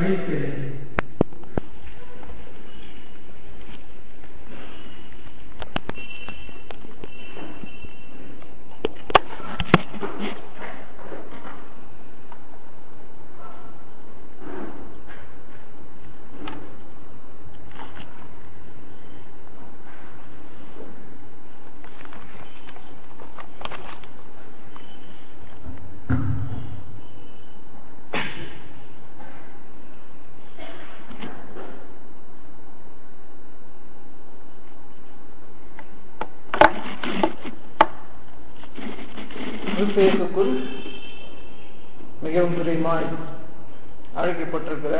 அறிவிக்கிறேன் கிறிஸ்துவுக்குள் மிகவும் பிரியமாய் அழைக்கப்பட்டிருக்கிற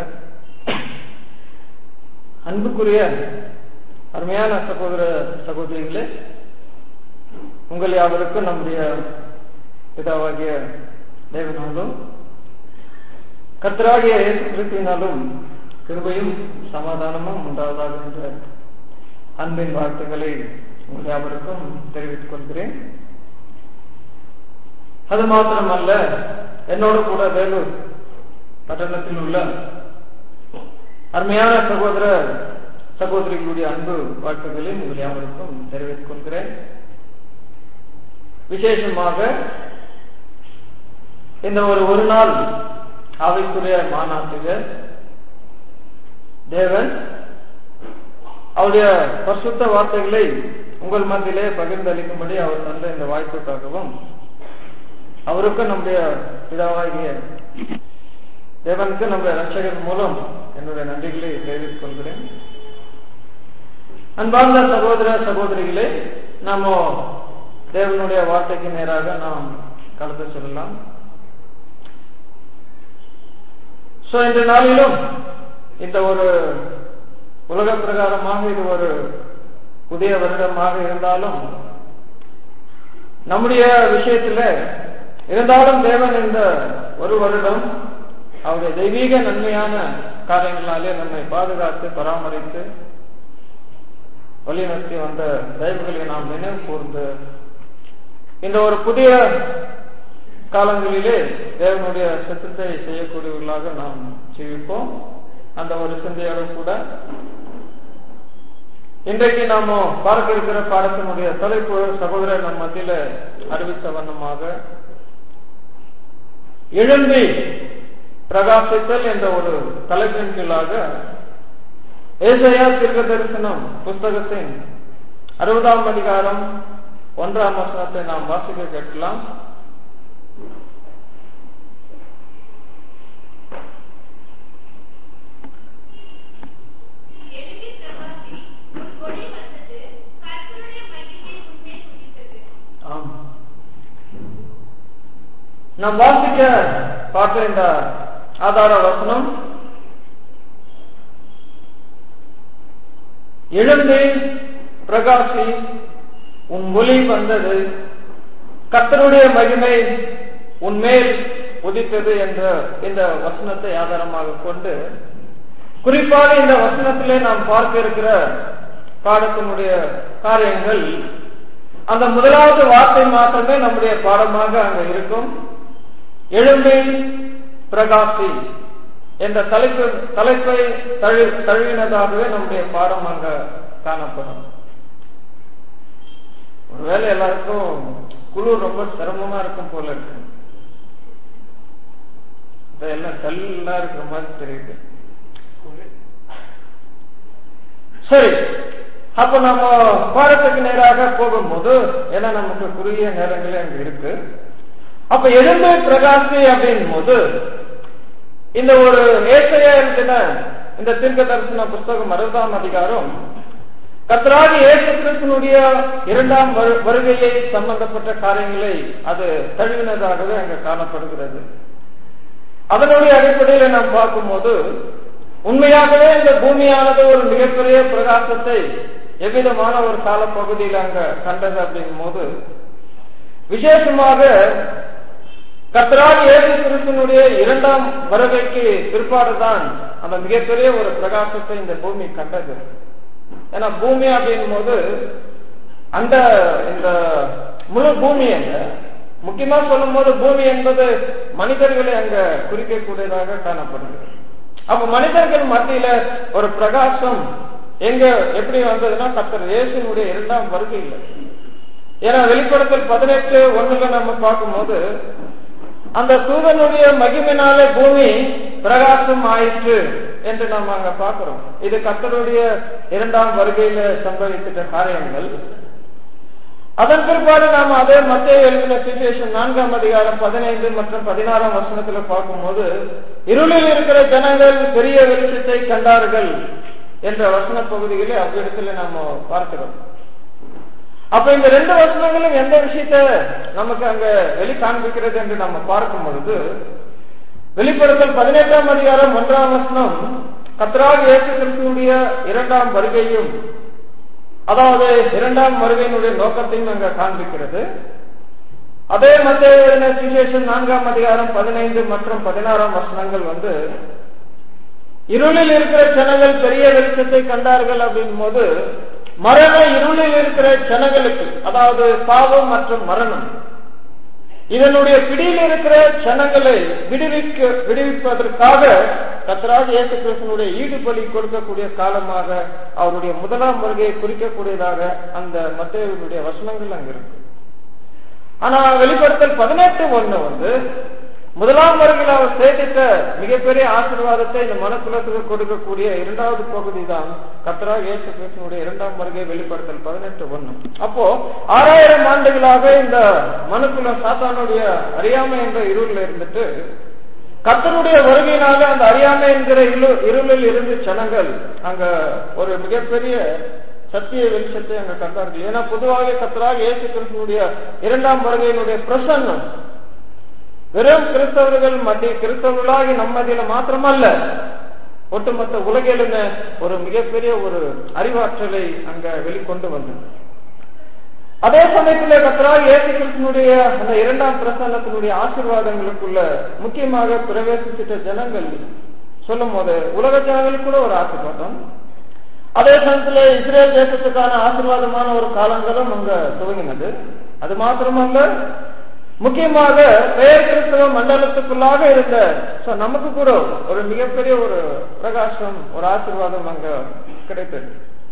அன்புக்குரிய அருமையான சகோதர சகோதரிகளே உங்கள் யாவருக்கும் நம்முடைய பிதாவாகிய தேவனாலும் கர்த்தராகிய இயேசு கிறிஸ்துவினாலும் கிருபையும் சமாதானமும் உண்டாவதாக என்ற அன்பின் வாழ்த்துக்களை உங்கள் யாவருக்கும் தெரிவித்துக் கொள்கிறேன் அது மாத்திரமல்ல என்னோடு கூட வேலூர் பட்டணத்தில் உள்ள அருமையான சகோதர சகோதரிகளுடைய அன்பு வாழ்த்துக்களை உங்கள் யாவருக்கும் தெரிவித்துக் கொள்கிறேன் விசேஷமாக இந்த ஒரு ஒரு நாள் ஆவிக்குரிய மாநாட்டுக தேவன் அவருடைய பரிசுத்த வார்த்தைகளை உங்கள் மத்தியிலே பகிர்ந்தளிக்கும்படி அவர் தந்த இந்த வாய்ப்புக்காகவும் அவருக்கு நம்முடைய பிதாவாகிய தேவனுக்கு நம்முடைய ரட்சகர் மூலம் என்னுடைய நன்றிகளை தெரிவித்துக் கொள்கிறேன் அன்பார்ந்த சகோதர சகோதரிகளே நாம தேவனுடைய வார்த்தைக்கு நேராக நாம் கலந்து சொல்லலாம் சோ இந்த நாளிலும் இந்த ஒரு உலக பிரகாரமாக இது ஒரு புதிய வருடமாக இருந்தாலும் நம்முடைய விஷயத்துல இருந்தாலும் தேவன் இந்த ஒரு வருடம் அவருடைய தெய்வீக நன்மையான காரியங்களாலே நம்மை பாதுகாத்து பராமரித்து வழிநடத்தி வந்த தெய்வங்களை நாம் நினைவு கூர்ந்து இந்த ஒரு புதிய காலங்களிலே தேவனுடைய சித்தத்தை செய்யக்கூடியவர்களாக நாம் ஜீவிப்போம் அந்த ஒரு சிந்தையோடு கூட இன்றைக்கு நாம பார்க்க இருக்கிற பாடத்தினுடைய தலைப்பு சகோதரர் நம் மத்தியில அறிவித்த வண்ணமாக எழும்பி பிரகாசித்தல் என்ற ஒரு தலைப்பின் கீழாக ஏசையா தீர்க்க தரிசனம் புஸ்தகத்தின் அறுபதாம் அதிகாரம் ஒன்றாம் வசனத்தை நாம் வாசிக்க கேட்கலாம் ஆம் நாம் வாசிக்க பார்த்த இந்த ஆதார வசனம் எழுந்து பிரகாசி உன் ஒளி வந்தது கத்தருடைய மகிமை உன்மேல் உதித்தது என்ற இந்த வசனத்தை ஆதாரமாக கொண்டு குறிப்பாக இந்த வசனத்திலே நாம் பார்க்க இருக்கிற பாடத்தினுடைய காரியங்கள் அந்த முதலாவது வார்த்தை மாத்திரமே நம்முடைய பாடமாக அங்க இருக்கும் எழும்பி பிரகாசி என்ற தலைப்பு தலைப்பை தழு தழுவினதாகவே நம்முடைய பாடம் அங்க காணப்படும் ஒருவேளை எல்லாருக்கும் குழு ரொம்ப சிரமமா இருக்கும் போல இருக்கு எல்லாம் கல்லா இருக்கிற மாதிரி தெரியுது சரி அப்ப நம்ம பாடத்துக்கு நேராக போகும்போது ஏன்னா நமக்கு குறுகிய நேரங்களே அங்க இருக்கு அப்ப எழுந்து பிரகாசி அப்படின் போது இந்த ஒரு ஏசையா எழுதின இந்த தீர்க்க தரிசன புஸ்தகம் அறுபதாம் அதிகாரம் கத்தராகி இயேசு கிறிஸ்தனுடைய இரண்டாம் வருகையை சம்பந்தப்பட்ட காரியங்களை அது தழுவினதாகவே அங்க காணப்படுகிறது அதனுடைய அடிப்படையில் நாம் பார்க்கும்போது உண்மையாகவே இந்த பூமியானது ஒரு மிகப்பெரிய பிரகாசத்தை எவ்விதமான ஒரு காலப்பகுதியில் அங்க கண்டது அப்படிங்கும் போது விசேஷமாக கத்தராக இயேசு கிறிஸ்தனுடைய இரண்டாம் வருகைக்கு பிற்பாடுதான் அந்த மிகப்பெரிய ஒரு பிரகாசத்தை இந்த பூமி கண்டது ஏன்னா பூமி அப்படிங்கும் போது அந்த இந்த முழு பூமி அங்க முக்கியமா சொல்லும் போது பூமி என்பது மனிதர்களை அங்க குறிக்கக்கூடியதாக காணப்படுகிறது அப்ப மனிதர்கள் மத்தியில ஒரு பிரகாசம் எங்க எப்படி வந்ததுன்னா கத்தர் இயேசுனுடைய இரண்டாம் வருகையில் ஏன்னா வெளிப்படத்தில் பதினெட்டு ஒண்ணுல நம்ம பார்க்கும்போது அந்த தூதனுடைய மகிமைனாலே பூமி பிரகாசம் ஆயிற்று என்று நாம் அங்க பார்க்கிறோம் இது கத்தருடைய இரண்டாம் வருகையில சம்பவித்த காரியங்கள் அதன் பிற்பாடு நாம் அதே மத்திய எழுதின சுவிசேஷன் நான்காம் அதிகாரம் பதினைந்து மற்றும் பதினாறாம் வசனத்துல பார்க்கும்போது இருளில் இருக்கிற ஜனங்கள் பெரிய வெளிச்சத்தை கண்டார்கள் என்ற வசன பகுதிகளை அவ்விடத்துல நாம பார்க்கிறோம் அப்ப இந்த ரெண்டு வசனங்களும் எந்த விஷயத்த நமக்கு அங்க வெளி காண்பிக்கிறது என்று நம்ம பார்க்கும் பொழுது வெளிப்படுத்தல் பதினெட்டாம் அதிகாரம் ஒன்றாம் வசனம் கத்ராக இயேசு கிறிஸ்துடைய இரண்டாம் வருகையும் அதாவது இரண்டாம் வருகையினுடைய நோக்கத்தையும் அங்க காண்பிக்கிறது அதே மத்திய சுவிசேஷன் நான்காம் அதிகாரம் பதினைந்து மற்றும் பதினாறாம் வசனங்கள் வந்து இருளில் இருக்கிற ஜனங்கள் பெரிய வெளிச்சத்தை கண்டார்கள் அப்படின் போது மரண இருளில் இருக்கிற ஜனங்களுக்கு அதாவது பாவம் மற்றும் மரணம் இதனுடைய பிடியில் இருக்கிற ஜனங்களை விடுவிக்க விடுவிப்பதற்காக கத்தராஜ் இயேசு கிருஷ்ணனுடைய ஈடுபலி கொடுக்கக்கூடிய காலமாக அவருடைய முதலாம் வருகையை குறிக்கக்கூடியதாக அந்த மத்தியனுடைய வசனங்கள் அங்க இருக்கு ஆனா வெளிப்படுத்தல் பதினெட்டு ஒண்ணு வந்து முதலாம் வருகையில் அவர் சேதித்த மிகப்பெரிய ஆசீர்வாதத்தை இந்த மனக்குலத்துக்கு கொடுக்கக்கூடிய இரண்டாவது பகுதி தான் கத்ரா இயேசு கிருஷ்ணனுடைய இரண்டாம் வருகை வெளிப்படுத்தல் பதினெட்டு ஒண்ணு அப்போ ஆறாயிரம் ஆண்டுகளாக இந்த மனுக்குல சாத்தானுடைய அறியாமை என்ற இருளில் இருந்துட்டு கத்தருடைய வருகையினால அந்த அறியாமை என்கிற இருளில் இருந்து ஜனங்கள் அங்க ஒரு மிகப்பெரிய சத்திய வெளிச்சத்தை அங்க கண்டார்கள் ஏன்னா பொதுவாக கத்தராக இயேசு கிறிஸ்துவனுடைய இரண்டாம் வருகையினுடைய பிரசன்னம் வெறும் கிறிஸ்தவர்கள் மத்திய கிறிஸ்தவர்களாகி நம்மதில மாத்திரமல்ல ஒட்டுமொத்த உலகிலுமே ஒரு மிகப்பெரிய ஒரு அறிவாற்றலை அங்க வெளிக்கொண்டு வந்தது அதே சமயத்தில் கத்தராக இயேசு கிறிஸ்தனுடைய அந்த இரண்டாம் பிரசன்னத்தினுடைய ஆசீர்வாதங்களுக்குள்ள முக்கியமாக பிரவேசித்த ஜனங்கள் சொல்லும் போது உலக ஜனங்களுக்கு கூட ஒரு ஆசீர்வாதம் அதே சமயத்தில் இஸ்ரேல் தேசத்துக்கான ஆசீர்வாதமான ஒரு காலங்களும் அங்க துவங்கினது அது மாத்திரமல்ல முக்கியமாக பெயர் கிறிஸ்தவ மண்டலத்துக்குள்ளாக இருந்த நமக்கு கூட ஒரு மிகப்பெரிய ஒரு பிரகாசம் ஒரு ஆசீர்வாதம் அங்க கிடைத்தது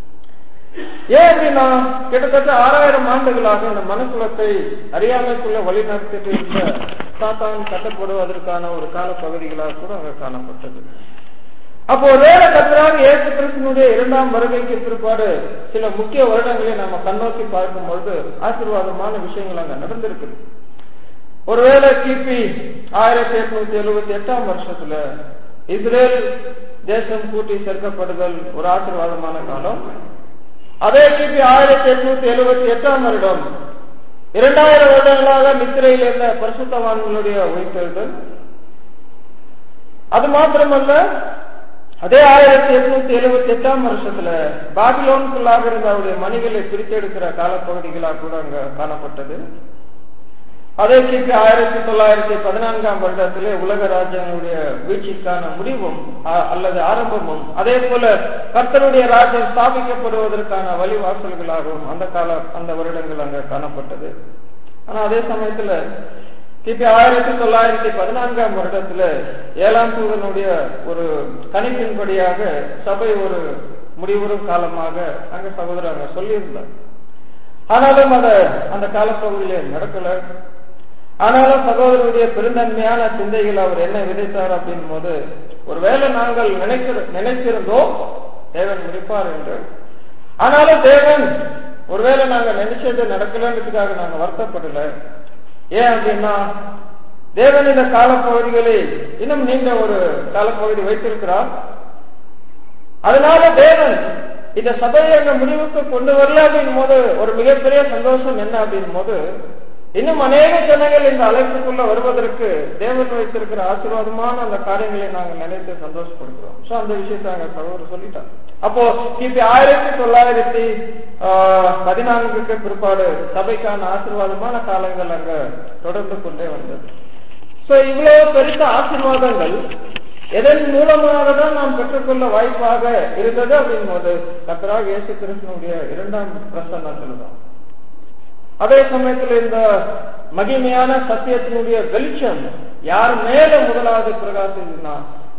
ஏன் அப்படின்னா கிட்டத்தட்ட ஆறாயிரம் ஆண்டுகளாக இந்த மனுக்குலத்தை அறியாமைக்குள்ள வழிநடத்திட்டு இருந்த சாத்தான் கட்டப்படுவதற்கான ஒரு கால பகுதிகளாக கூட அங்க காணப்பட்டது அப்போ ஒருவேளை கத்தராக இயேசு கிறிஸ்தனுடைய இரண்டாம் வருகைக்கு பிற்பாடு சில முக்கிய வருடங்களை நம்ம கண்ணோக்கி பார்க்கும் பொழுது ஆசீர்வாதமான விஷயங்கள் அங்க நடந்திருக்குது ஒருவேளை கிபி ஆயிரத்தி எட்நூத்தி எழுபத்தி எட்டாம் வருஷத்துல இஸ்ரேல் தேசம் கூட்டி சேர்க்கப்படுதல் ஒரு ஆசீர்வாதமான காலம் அதே கிபி ஆயிரத்தி எட்நூத்தி எழுபத்தி எட்டாம் வருடம் இரண்டாயிரம் வருடங்களாக நித்திரையில் இருந்த பரிசுத்தவான்களுடைய உயிர்த்தெழுதல் அது மாத்திரமல்ல அதே ஆயிரத்தி எட்நூத்தி எழுபத்தி எட்டாம் வருஷத்துல பாபிலோனுக்குள்ளாக இருந்த அவருடைய மணிகளை பிரித்தெடுக்கிற காலப்பகுதிகளாக கூட அங்க காணப்பட்டது அதே கிபி ஆயிரத்தி தொள்ளாயிரத்தி பதினான்காம் வருடத்திலே உலக ராஜ்யங்களுடைய வீழ்ச்சிக்கான முடிவும் அல்லது ஆரம்பமும் அதே போல கர்த்தருடைய ராஜ்யம் ஸ்தாபிக்கப்படுவதற்கான வழிவாசல்களாகவும் அந்த கால அந்த வருடங்கள் அங்க காணப்பட்டது ஆனா அதே சமயத்துல கிபி ஆயிரத்தி தொள்ளாயிரத்தி பதினான்காம் வருடத்துல ஏழாம் தூதனுடைய ஒரு கணிப்பின்படியாக சபை ஒரு முடிவுறும் காலமாக அங்க சகோதரர் அங்க சொல்லியிருந்தார் ஆனாலும் அத அந்த காலப்பகுதியில நடக்கல ஆனாலும் சகோதரருடைய பெருந்தன்மையான சிந்தைகள் அவர் என்ன விதைத்தார் அப்படின் போது ஒருவேளை நாங்கள் நினைக்கிற நினைத்திருந்தோம் தேவன் முடிப்பார் என்று ஆனாலும் தேவன் ஒருவேளை நாங்க நினைச்சது நடக்கலன்றதுக்காக நாங்க வருத்தப்படல ஏன் அப்படின்னா தேவன் இந்த காலப்பகுதிகளை இன்னும் நீண்ட ஒரு காலப்பகுதி வைத்திருக்கிறார் அதனால தேவன் இந்த சபையை எங்க முடிவுக்கு கொண்டு வரல அப்படின் போது ஒரு மிகப்பெரிய சந்தோஷம் என்ன அப்படின் போது இன்னும் அநேக ஜனங்கள் இந்த அழைப்புக்குள்ள வருவதற்கு தேவன் வைத்திருக்கிற ஆசீர்வாதமான அந்த காரியங்களை நாங்கள் நினைத்து சந்தோஷப்படுகிறோம் சோ அந்த விஷயத்தை அங்க சகோதரர் சொல்லிட்டார் அப்போ கிபி ஆயிரத்தி தொள்ளாயிரத்தி பதினான்குக்கு பிற்பாடு சபைக்கான ஆசீர்வாதமான காலங்கள் அங்க தொடர்ந்து கொண்டே வந்தது சோ இவ்வளவு பெருத்த ஆசீர்வாதங்கள் எதன் மூலமாக தான் நாம் பெற்றுக்கொள்ள வாய்ப்பாக இருந்தது அப்படின் போது கத்தராக இயேசு கிருஷ்ணனுடைய இரண்டாம் பிரசன்னத்தில் தான் அதே சமயத்தில் இந்த மகிமையான சத்தியத்தினுடைய வெளிச்சம் யார் மேல முதலாவது பிரகாசிச்சுன்னா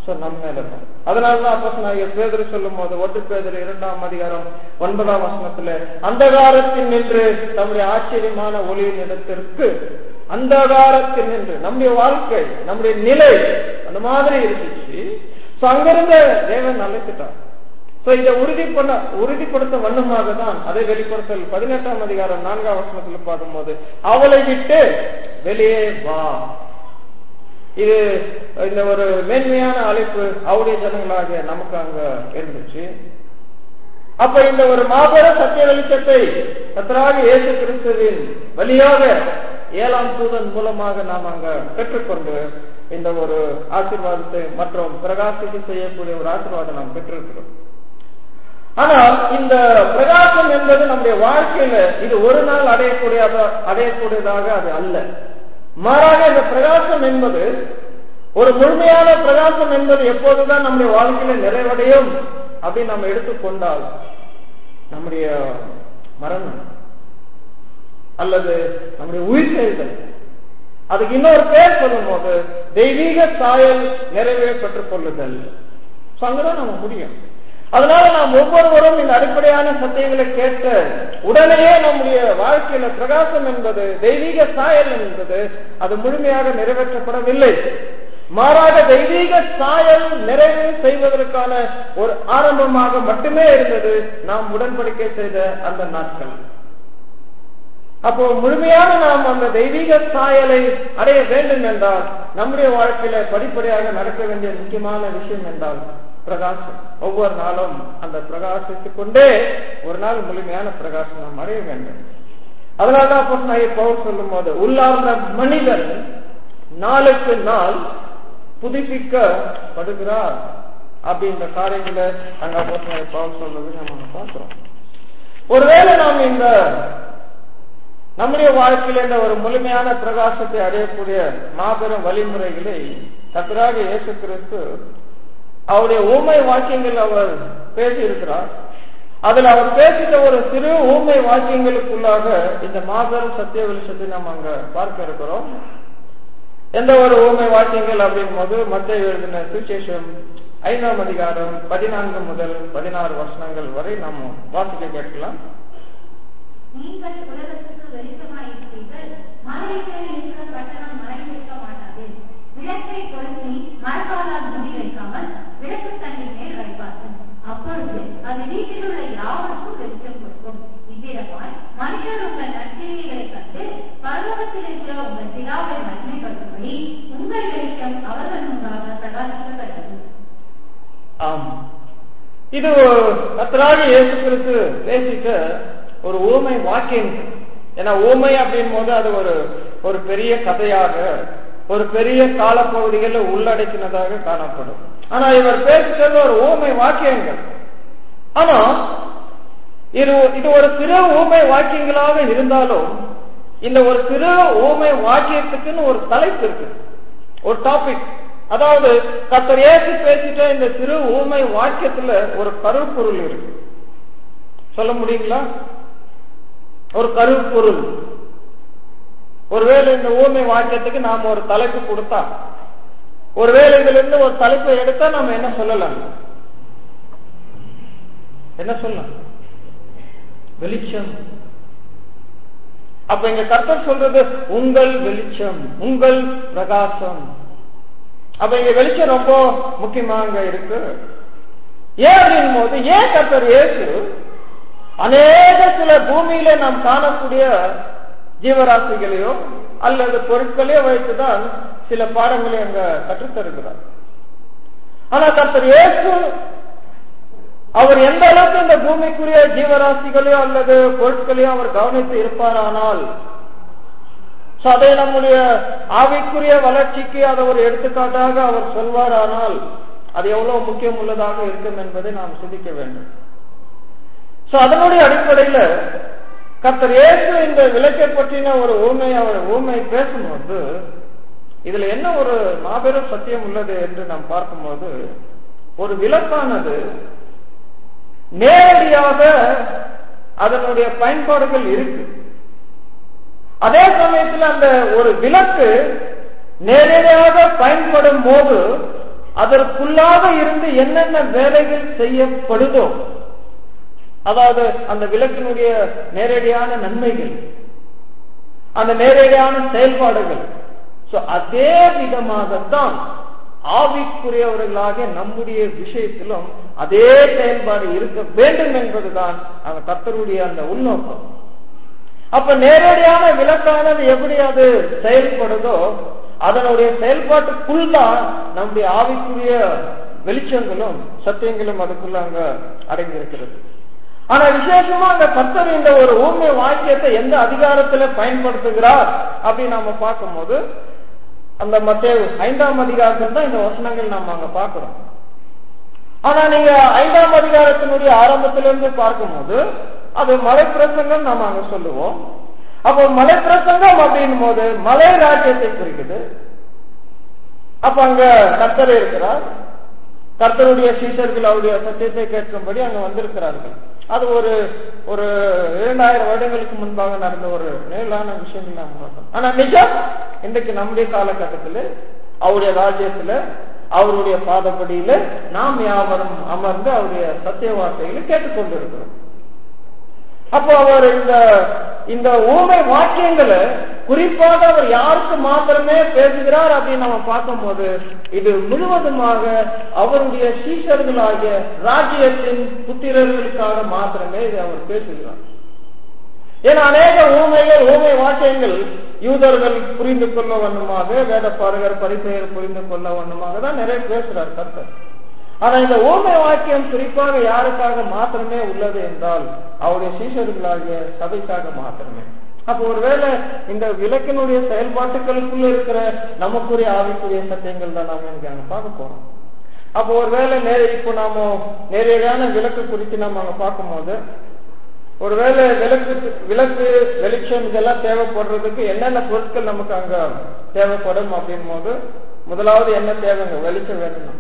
சோ நம்ம மேல தான் அதனாலதான் அப்போ நான் பேதர் சொல்லும் போது ஒட்டு பேதர் இரண்டாம் அதிகாரம் ஒன்பதாம் வசனத்துல அந்தகாரத்தில் நின்று நம்முடைய ஆச்சரியமான ஒளியின் இடத்திற்கு அந்தகாரத்தில் நின்று நம்முடைய வாழ்க்கை நம்முடைய நிலை அந்த மாதிரி இருந்துச்சு சோ அங்கிருந்த தேவன் அழைத்துட்டார் சோ இதை உறுதி பண்ண உறுதிப்படுத்த வண்ணமாக தான் அதை வெளிப்படுத்தல் பதினெட்டாம் அதிகாரம் நான்காம் வசனத்துல பார்க்கும்போது அவளை விட்டு வெளியே வா இது இந்த ஒரு மேன்மையான அழைப்பு அவருடைய ஜனங்களாக நமக்கு அங்க இருந்துச்சு அப்ப இந்த ஒரு மாபெரும் சத்திய வெளிச்சத்தை கத்தராக இயேசு கிறிஸ்துவின் வழியாக ஏழாம் தூதன் மூலமாக நாம் அங்க பெற்றுக்கொண்டு இந்த ஒரு ஆசீர்வாதத்தை மற்றும் பிரகாசிக்க செய்யக்கூடிய ஒரு ஆசீர்வாதம் நாம் பெற்றிருக்கிறோம் ஆனா இந்த பிரகாசம் என்பது நம்முடைய வாழ்க்கையில இது ஒரு நாள் அடையக்கூடிய அடையக்கூடியதாக அது அல்ல மாறாக இந்த பிரகாசம் என்பது ஒரு முழுமையான பிரகாசம் என்பது எப்போதுதான் நம்முடைய வாழ்க்கையில நிறைவடையும் அப்படின்னு நம்ம எடுத்துக்கொண்டால் நம்முடைய மரணம் அல்லது நம்முடைய உயிர் செயல்கள் அதுக்கு இன்னொரு பேர் சொல்லும் போது தெய்வீக சாயல் நிறைவே பெற்றுக் கொள்ளுதல் அங்கதான் நம்ம முடியும் அதனால நாம் ஒவ்வொருவரும் இந்த அடிப்படையான சத்தியங்களை கேட்ட உடனேயே நம்முடைய வாழ்க்கையில பிரகாசம் என்பது தெய்வீக சாயல் என்பது அது முழுமையாக நிறைவேற்றப்படவில்லை மாறாக தெய்வீக சாயல் நிறைவு செய்வதற்கான ஒரு ஆரம்பமாக மட்டுமே இருந்தது நாம் உடன்படிக்கை செய்த அந்த நாட்கள் அப்போ முழுமையாக நாம் அந்த தெய்வீக சாயலை அடைய வேண்டும் என்றால் நம்முடைய வாழ்க்கையில படிப்படியாக நடக்க வேண்டிய முக்கியமான விஷயம் என்றால் பிரகாசம் ஒவ்வொரு நாளும் அந்த பிரகாசித்துக் கொண்டே ஒரு நாள் முழுமையான பிரகாசம் நாம் அடைய வேண்டும் அதனால்தான் அப்போ நான் பவுல் சொல்லும் போது உள்ளார்ந்த மனிதன் நாளுக்கு நாள் புதுப்பிக்கப்படுகிறார் அப்படின்ற காரியங்களை அங்க அப்போ பவுல் சொல்றது நம்ம பார்க்கிறோம் ஒருவேளை நாம் இந்த நம்முடைய வாழ்க்கையில இந்த ஒரு முழுமையான பிரகாசத்தை அடையக்கூடிய மாபெரும் வழிமுறைகளை கத்தராக இயேசு கிறிஸ்து அவருடைய ஊமை வாக்கியங்கள் அவர் பேசியிருக்கிறார் அதுல அவர் பேசிட்ட ஒரு சிறு ஊமை வாக்கியங்களுக்குள்ளாக இந்த மாபெரும் சத்திய வெளிச்சத்தை நம்ம அங்க பார்க்க இருக்கிறோம் எந்த ஒரு ஊமை வாக்கியங்கள் அப்படின் போது மத்திய எழுதின சுவிசேஷம் ஐந்தாம் அதிகாரம் பதினான்கு முதல் பதினாறு வருஷங்கள் வரை நாம் வாசிக்க கேட்கலாம் நீங்கள் உலகத்துக்கு வெளிச்சமாயிருப்பீர்கள் மலையில் இருக்கிற பட்டணம் மறைந்திருக்க மாட்டாது விளக்கை கொளுத்தி மரக்காலால் மூடி வைக்காமல் விளக்கு தண்ணீர் மேல் வைப்பார்கள் அப்பொழுது அது வீட்டில் உள்ள யாவருக்கும் வெளிச்சம் கொடுக்கும் இவ்விதமாய் மனிதர் உங்கள் நற்கிரியைகளை கண்டு பரலோகத்தில் இருக்கிற உங்கள் பிதாவை மகிமைப்படுத்தும்படி உங்கள் வெளிச்சம் அவர்கள் முன்பாக பிரகாசிக்கப்படுகிறது ஆம் இது கத்தராக இயேசு கிறிஸ்து பேசிட்ட ஒரு ஊமை வாக்கியம் ஏன்னா ஊமை அப்படின் போது அது ஒரு ஒரு பெரிய கதையாக ஒரு பெரிய காலப்பகுதிகளில் உள்ளடக்கினதாக காணப்படும் ஆனா இவர் பேசுகிறது ஒரு ஊமை வாக்கியங்கள் ஆனா இது இது ஒரு சிறு ஊமை வாக்கியங்களாக இருந்தாலும் இந்த ஒரு சிறு ஊமை வாக்கியத்துக்குன்னு ஒரு தலைப்பு இருக்கு ஒரு டாபிக் அதாவது கத்தர் ஏசி பேசிட்ட இந்த சிறு ஊமை வாக்கியத்துல ஒரு கருப்பொருள் இருக்கு சொல்ல முடியுங்களா ஒரு கருப்பொருள் ஒருவேளை இந்த ஊமை வாக்கியத்துக்கு நாம ஒரு தலைப்பு கொடுத்தா ஒருவேளை இதுல இருந்து ஒரு தலைப்பை எடுத்தா நாம என்ன சொல்லலாம் என்ன சொல்லலாம் வெளிச்சம் அப்ப இங்க கர்த்தர் சொல்றது உங்கள் வெளிச்சம் உங்கள் பிரகாசம் அப்ப இங்க வெளிச்சம் ரொம்ப முக்கியமா அங்க இருக்கு ஏன் அப்படின் போது ஏன் கர்த்தர் இயேசு அநேக சில பூமியில நாம் காணக்கூடிய ஜீவராசிகளையோ அல்லது பொருட்களையோ வைத்துதான் சில பாடங்களை அங்க கற்றுத்தருகிறார் ஆனா கர்த்தர் இயேசு அவர் எந்த அளவுக்கு இந்த பூமிக்குரிய ஜீவராசிகளையோ அல்லது பொருட்களையோ அவர் கவனித்து இருப்பாரானால் So, அதை நம்முடைய ஆவிக்குரிய வளர்ச்சிக்கு அதை ஒரு எடுத்துக்காட்டாக அவர் சொல்வாரானால் அது எவ்வளவு முக்கியம் உள்ளதாக இருக்கும் என்பதை நாம் சிந்திக்க வேண்டும் சோ அதனுடைய அடிப்படையில கர்த்தர் இயேசு இந்த விளக்கை பற்றின ஒரு ஊமை அவர் ஊமை பேசும்போது இதுல என்ன ஒரு மாபெரும் சத்தியம் உள்ளது என்று நாம் பார்க்கும்போது ஒரு விளக்கானது நேரடியாக அதனுடைய பயன்பாடுகள் இருக்கு அதே சமயத்தில் அந்த ஒரு விளக்கு நேரடியாக பயன்படும் போது அதற்குள்ளாக இருந்து என்னென்ன வேலைகள் செய்யப்படுதோ அதாவது அந்த விளக்கினுடைய நேரடியான நன்மைகள் அந்த நேரடியான செயல்பாடுகள் சோ அதே விதமாகத்தான் ஆவிக்குரியவர்களாக நம்முடைய விஷயத்திலும் அதே செயல்பாடு இருக்க வேண்டும் என்பதுதான் அந்த கர்த்தருடைய அந்த உள்நோக்கம் அப்ப நேரடியான விளக்கானது எப்படி அது செயல்படுதோ அதனுடைய செயல்பாட்டுக்குள் தான் நம்முடைய ஆவிக்குரிய வெளிச்சங்களும் சத்தியங்களும் அதுக்குள்ள அங்க அடங்கியிருக்கிறது ஆனா விசேஷமா அந்த கர்த்தர் இந்த ஒரு ஊமை வாக்கியத்தை எந்த அதிகாரத்துல பயன்படுத்துகிறார் அப்படின்னு நாம பார்க்கும்போது அந்த மத்திய ஐந்தாம் அதிகாரத்தில் தான் இந்த வசனங்கள் நாம அங்க பார்க்கிறோம் ஆனா நீங்க ஐந்தாம் அதிகாரத்தினுடைய ஆரம்பத்திலிருந்து பார்க்கும்போது அது மலை பிரசங்கம் நாம அங்க சொல்லுவோம் அப்போ மலை பிரசங்கம் அப்படின் போது மலை ராஜ்யத்தை குறிக்குது அப்ப அங்க கர்த்தர் இருக்கிறார் கர்த்தருடைய சீசர்கள் அவருடைய சத்தியத்தை கேட்கும்படி அங்க வந்திருக்கிறார்கள் அது ஒரு ஒரு இரண்டாயிரம் வருடங்களுக்கு முன்பாக நடந்த ஒரு நேரான விஷயம் நாம் பார்த்தோம் ஆனா நிஜம் இன்றைக்கு நம்முடைய காலகட்டத்தில் அவருடைய ராஜ்யத்துல அவருடைய பாதப்படியில நாம் யாவரும் அமர்ந்து அவருடைய சத்திய வார்த்தைகளை கேட்டுக்கொண்டிருக்கிறோம் அப்போ அவர் இந்த இந்த ஊமை வாக்கியங்களை குறிப்பாக அவர் யாருக்கு மாத்திரமே பேசுகிறார் அப்படின்னு நம்ம பார்க்கும்போது இது முழுவதுமாக அவருடைய சீஷர்களாகிய ராஜ்யத்தின் புத்திரர்களுக்காக மாத்திரமே இது அவர் பேசுகிறார் ஏன்னா அநேக ஊமைகள் ஊமை வாக்கியங்கள் யூதர்கள் புரிந்து கொள்ள வண்ணமாக வேத பாடகர் பரிசெயர் புரிந்து கொள்ள வண்ணமாக தான் நிறைய பேசுறார் கர்த்தர் ஆனா இந்த ஊமை வாக்கியம் குறிப்பாக யாருக்காக மாத்திரமே உள்ளது என்றால் அவருடைய சீஷர்களாகிய சபைக்காக மாத்திரமே அப்போ ஒருவேளை இந்த விளக்கினுடைய செயல்பாட்டுகளுக்குள்ள இருக்கிற நமக்குரிய ஆவிக்குரிய சத்தியங்கள் தான் நாம இங்க அங்க பார்க்க போறோம் அப்போ ஒருவேளை நேர இப்போ நாம நேரடியான விளக்கு குறித்து நம்ம அங்க பார்க்கும்போது ஒருவேளை விளக்கு விளக்கு வெளிச்சம் இதெல்லாம் தேவைப்படுறதுக்கு என்னென்ன பொருட்கள் நமக்கு அங்க தேவைப்படும் அப்படின் போது முதலாவது என்ன தேவைங்க வெளிச்சம் வேணும்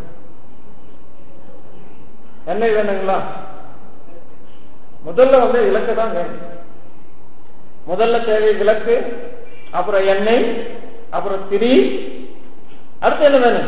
எண்ணெய் வேணுங்களா முதல்ல வந்து விளக்கு தான் வேணும் முதல்ல தேவை விளக்கு அப்புறம் எண்ணெய் அப்புறம் திரி அடுத்து என்ன வேணும்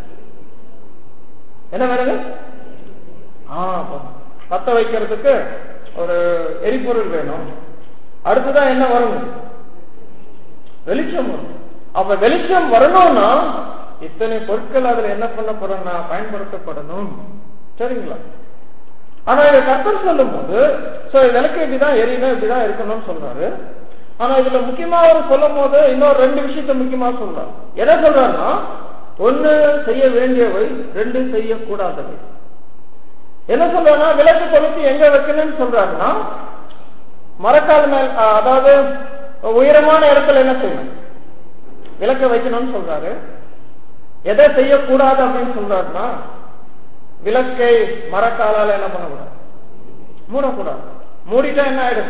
என்ன வேணுங்க ஆ பத்த வைக்கிறதுக்கு ஒரு எரிபொருள் வேணும் அடுத்துதான் என்ன வரும் வெளிச்சம் வரும் அப்ப வெளிச்சம் வரணும்னா இத்தனை பொருட்கள் அதுல என்ன பண்ணப்படணும்னா பயன்படுத்தப்படணும் சரிங்களா ஆனா இதை கர்த்தர் சொல்லும் போது சோ விளக்கு இப்படிதான் எரியணும் இப்படிதான் இருக்கணும்னு சொல்றாரு ஆனா இதுல முக்கியமா அவர் சொல்லும் போது இன்னொரு ரெண்டு விஷயத்த முக்கியமா சொல்றாரு என்ன சொல்றாருன்னா ஒண்ணு செய்ய வேண்டியவை ரெண்டு செய்யக்கூடாதவை என்ன சொல்றாருன்னா விளக்கு கொளுத்தி எங்க வைக்கணும்னு சொல்றாருன்னா மரக்கால் மேல் அதாவது உயரமான இடத்துல என்ன செய்யணும் விளக்க வைக்கணும்னு சொல்றாரு எதை செய்யக்கூடாது அப்படின்னு சொல்றாருன்னா விளக்கை மரக்காலால என்ன பண்ணக்கூடாது மூடக்கூடாது மூடிட்டா என்ன ஆயிடும்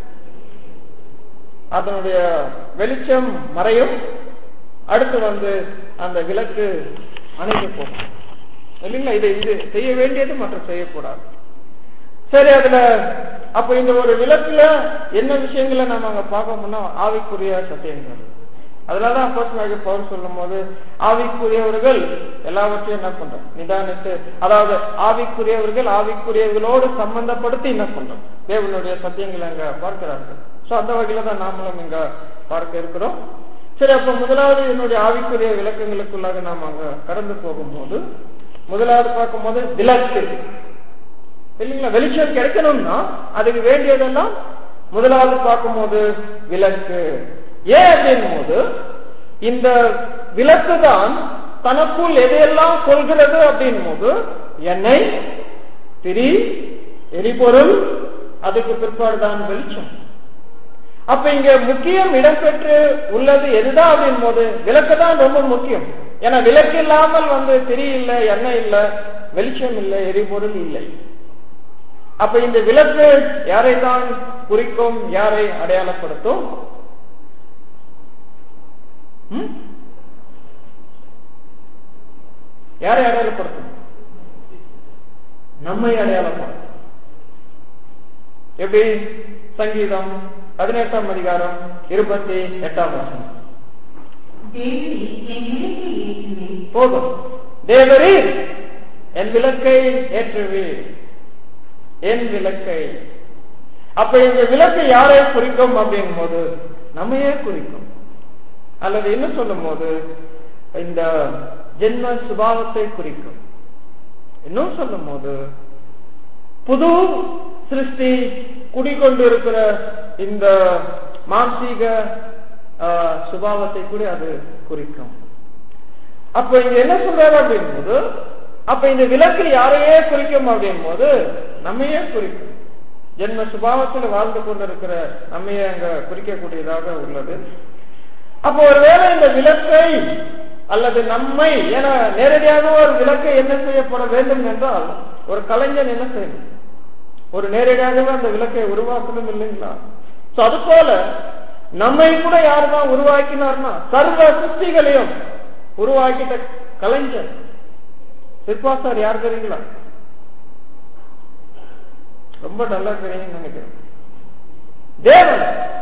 அதனுடைய வெளிச்சம் மறையும் அடுத்து வந்து அந்த விளக்கு அணைந்து போகும் இல்லைங்களா இது இது செய்ய வேண்டியது மற்றும் செய்யக்கூடாது சரி அதுல அப்ப இந்த ஒரு விளக்குல என்ன விஷயங்களை நம்ம அங்க பார்க்கணும்னா ஆவிக்குரிய சத்தியங்கள் அதனாலதான் அப்போஸ்தலனாகிய பவுல் சொல்லும் போது ஆவிக்குரியவர்கள் எல்லாவற்றையும் என்ன பண்றோம் நிதானித்து அதாவது ஆவிக்குரியவர்கள் ஆவிக்குரியவர்களோடு சம்பந்தப்படுத்தி என்ன பண்றோம் தேவனுடைய சத்தியங்களை அங்க பார்க்கிறார்கள் சோ அந்த வகையில தான் நாமளும் இங்க பார்க்க இருக்கிறோம் சரி அப்ப முதலாவது என்னுடைய ஆவிக்குரிய விளக்கங்களுக்குள்ளாக நாம் அங்க கடந்து போகும்போது முதலாவது பார்க்கும்போது விளக்கு இல்லைங்களா வெளிச்சம் கிடைக்கணும்னா அதுக்கு வேண்டியதெல்லாம் முதலாவது பார்க்கும்போது விளக்கு ஏன் அப்படின் போது இந்த விளக்கு தான் தனக்குள் எதையெல்லாம் கொள்கிறது அப்படின் போது எண்ணெய் திரி எரிபொருள் அதுக்கு பிற்பாடு தான் வெளிச்சம் அப்ப இங்க முக்கியம் இடம்பெற்று உள்ளது எதுதான் அப்படின் போது விளக்கு தான் ரொம்ப முக்கியம் ஏன்னா விளக்கு இல்லாமல் வந்து திரி இல்லை எண்ணெய் இல்லை வெளிச்சம் இல்லை எரிபொருள் இல்லை அப்ப இந்த விளக்கு யாரை தான் குறிக்கும் யாரை அடையாளப்படுத்தும் யாரை அடையாளப்படுத்தும் நம்மை அடையாளப்படுத்தும் எப்படி சங்கீதம் பதினெட்டாம் அதிகாரம் இருபத்தி எட்டாம் வருஷம் தேவரே என் நிலைக்கு ஏற்றுவேன் போதும் தேவரீர் என் விளக்கை ஏற்றுவீர் என் விளக்கை அப்ப இந்த விளக்கு யாரை குறிக்கும் அப்படிங்கும் போது நம்மையே குறிக்கும் அல்லது என்ன சொல்லும் போது இந்த ஜென்ம சுபாவத்தை குறிக்கும் இன்னும் சொல்லும் போது புது சிருஷ்டி குடிக்கொண்டிருக்கிற இந்த மானசீக ஆஹ், சுபாவத்தை கூட அது குறிக்கும் அப்ப இங்க என்ன சொல்றாரு அப்படின்போது அப்ப இந்த விளக்கு யாரையே குறிக்கும் அப்படின்போது நம்மையே குறிக்கும் ஜென்ம சுபாவத்தில் வாழ்ந்து கொண்டிருக்கிற நம்மையே அங்க குறிக்கக்கூடியதாக உள்ளது அப்போ ஒருவேளை இந்த விளக்கை அல்லது நம்மை என நேரடியாக ஒரு விளக்கை என்ன செய்யப்பட வேண்டும் என்றால் ஒரு கலைஞன் என்ன செய்யணும் ஒரு நேரடியாகவே அந்த விளக்கை உருவாக்கணும் இல்லைங்களா சோ அது போல நம்மை கூட யாருதான் உருவாக்கினார்னா சர்வ சிருஷ்டிகளையும் உருவாக்கிட்ட கலைஞர் சிற்பாசார் யார் தெரியுங்களா ரொம்ப நல்லா தெரியும்னு நினைக்கிறேன் தேவன்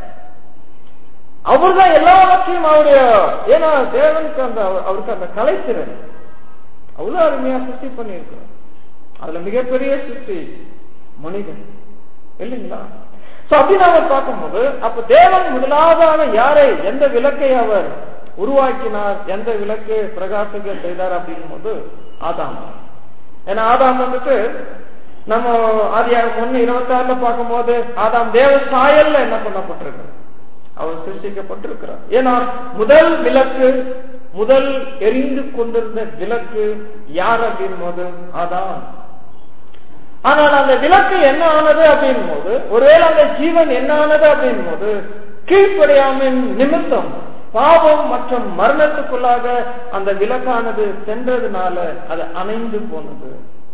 அவர்தான் எல்லாவற்றையும் அவருடைய ஏன்னா தேவனுக்கு அந்த அவர்- அவருக்கு அந்த கலைத்திறன் அவ்வளவு அருமையா சிருஷ்டி பண்ணியிருக்கிறார் அதுல மிகப்பெரிய சிருஷ்டி மனிதன் இல்லைங்களா சோ அப்படி நாம பார்க்கும்போது அப்ப தேவன் முதலாவதாக யாரை எந்த விளக்கை அவர் உருவாக்கினார் எந்த விளக்கு பிரகாசிக்க செய்தார் அப்படிங்கும் போது ஆதாம் ஏன்னா ஆதாம் வந்துட்டு நம்ம ஆதியாகம் ஒண்ணு இருபத்தி ஆறுல பார்க்கும்போது ஆதாம் தேவ சாயல்ல என்ன பண்ணப்பட்டிருக்கு அவர் சிருஷ்டிக்கப்பட்டிருக்கிறார் ஏன்னா முதல் விளக்கு முதல் எரிந்து கொண்டிருந்த விளக்கு யார் அப்படின் போது ஆதாம் ஆனால் அந்த விளக்கு என்ன ஆனது அப்படின் போது ஒருவேளை அந்த ஜீவன் என்ன ஆனது அப்படின் போது கீழ்ப்படியாமின் நிமித்தம் பாவம் மற்றும் மரணத்துக்குள்ளாக அந்த விளக்கானது சென்றதுனால அது அணைந்து போனது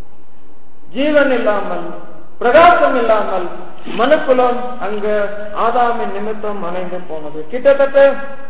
ஜீவன் இல்லாமல் பிரகாசம் இல்லாமல் மனுக்குலம் அங்க ஆதாமின் நிமித்தம் அணைந்து போனது கிட்டத்தட்ட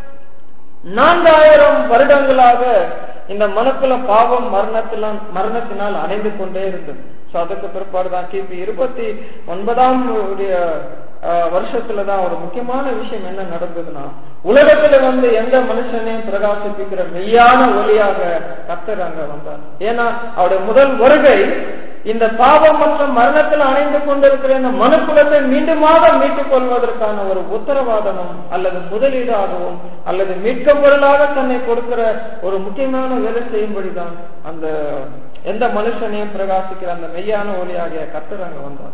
நான்காயிரம் வருடங்களாக இந்த மனுக்குல பாவம் மரணத்தினால் மரணத்தினால் அணைந்து கொண்டே இருந்தது சோ அதுக்கு பிற்பாடுதான் கிபி இருபத்தி ஒன்பதாம் உடைய அஹ், வருஷத்துலதான் ஒரு முக்கியமான விஷயம் என்ன நடந்ததுன்னா உலகத்துல வந்து எந்த மனுஷனையும் பிரகாசிப்பிக்கிற மெய்யான ஒளியாக கத்தர் அங்க வந்தார் ஏன்னா அவருடைய முதல் வருகை இந்த பாவம் மற்றும் மரணத்தில் அணைந்து கொண்டிருக்கிற இந்த மனுக்குலத்தை மீண்டுமாக மீட்டுக் கொள்வதற்கான ஒரு உத்தரவாதமும் அல்லது முதலீடாகவும் அல்லது மீட்கும் பொருளாக தன்னை கொடுக்கிற ஒரு முக்கியமான வேலை செய்யும்படிதான் அந்த எந்த மனுஷனையும் பிரகாசிக்கிற அந்த மெய்யான ஒளியாகிய கத்தர் அங்க வந்தார்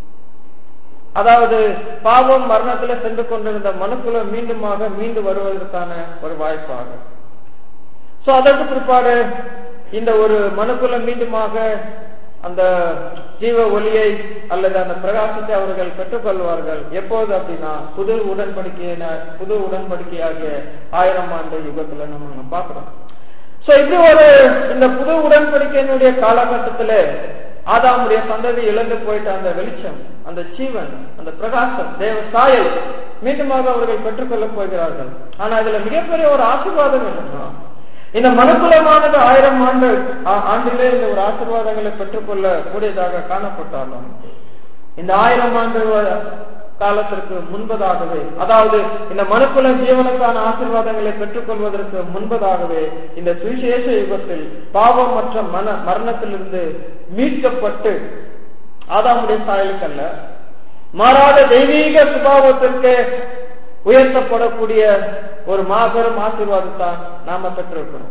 அதாவது பாவம் மரணத்துல சென்று கொண்டிருந்த மனுக்குல மீண்டுமாக மீண்டு வருவதற்கான ஒரு வாய்ப்பாக சோ அதற்கு பிற்பாடு இந்த ஒரு மனுக்குல மீண்டுமாக அந்த ஜீவ ஒளியை அல்லது அந்த பிரகாசத்தை அவர்கள் பெற்றுக்கொள்வார்கள் எப்போது அப்படின்னா புது உடன்படிக்கையின புது உடன்படிக்கையாகிய ஆயிரம் ஆண்டு யுகத்துல நம்ம பார்க்கிறோம் சோ இது ஒரு இந்த புது உடன்படிக்கையினுடைய காலகட்டத்துல ஆதாமுடைய சந்ததி இழந்து போயிட்ட அந்த வெளிச்சம் அந்த ஜீவன் அந்த பிரகாசம் தேவ சாயல் மீண்டுமாக அவர்கள் பெற்றுக்கொள்ளப் போகிறார்கள் ஆனா இதுல மிகப்பெரிய ஒரு ஆசீர்வாதம் என்னன்னா இந்த மனுக்குலமானது ஆயிரம் ஆண்டு ஆ- ஆண்டிலே இந்த ஒரு ஆசீர்வாதங்களை பெற்றுக்கொள்ள கூடியதாக காணப்பட்டாலும் இந்த ஆயிரம் ஆண்டு வ- காலத்திற்கு முன்பதாகவே அதாவது இந்த மனுக்குல ஜீவனுக்கான ஆசீர்வாதங்களை பெற்றுக்கொள்வதற்கு முன்பதாகவே இந்த சுவிசேஷ யுகத்தில் பாவம் மற்றும் மன மரணத்திலிருந்து மீட்கப்பட்டு ஆதாமுடைய சாயலுக்கல்ல மாறாத தெய்வீக சுபாவத்திற்கு உயர்த்தப்படக்கூடிய ஒரு மாபெரும் ஆசீர்வாதத்தான் நாம பெற்றிருக்கிறோம்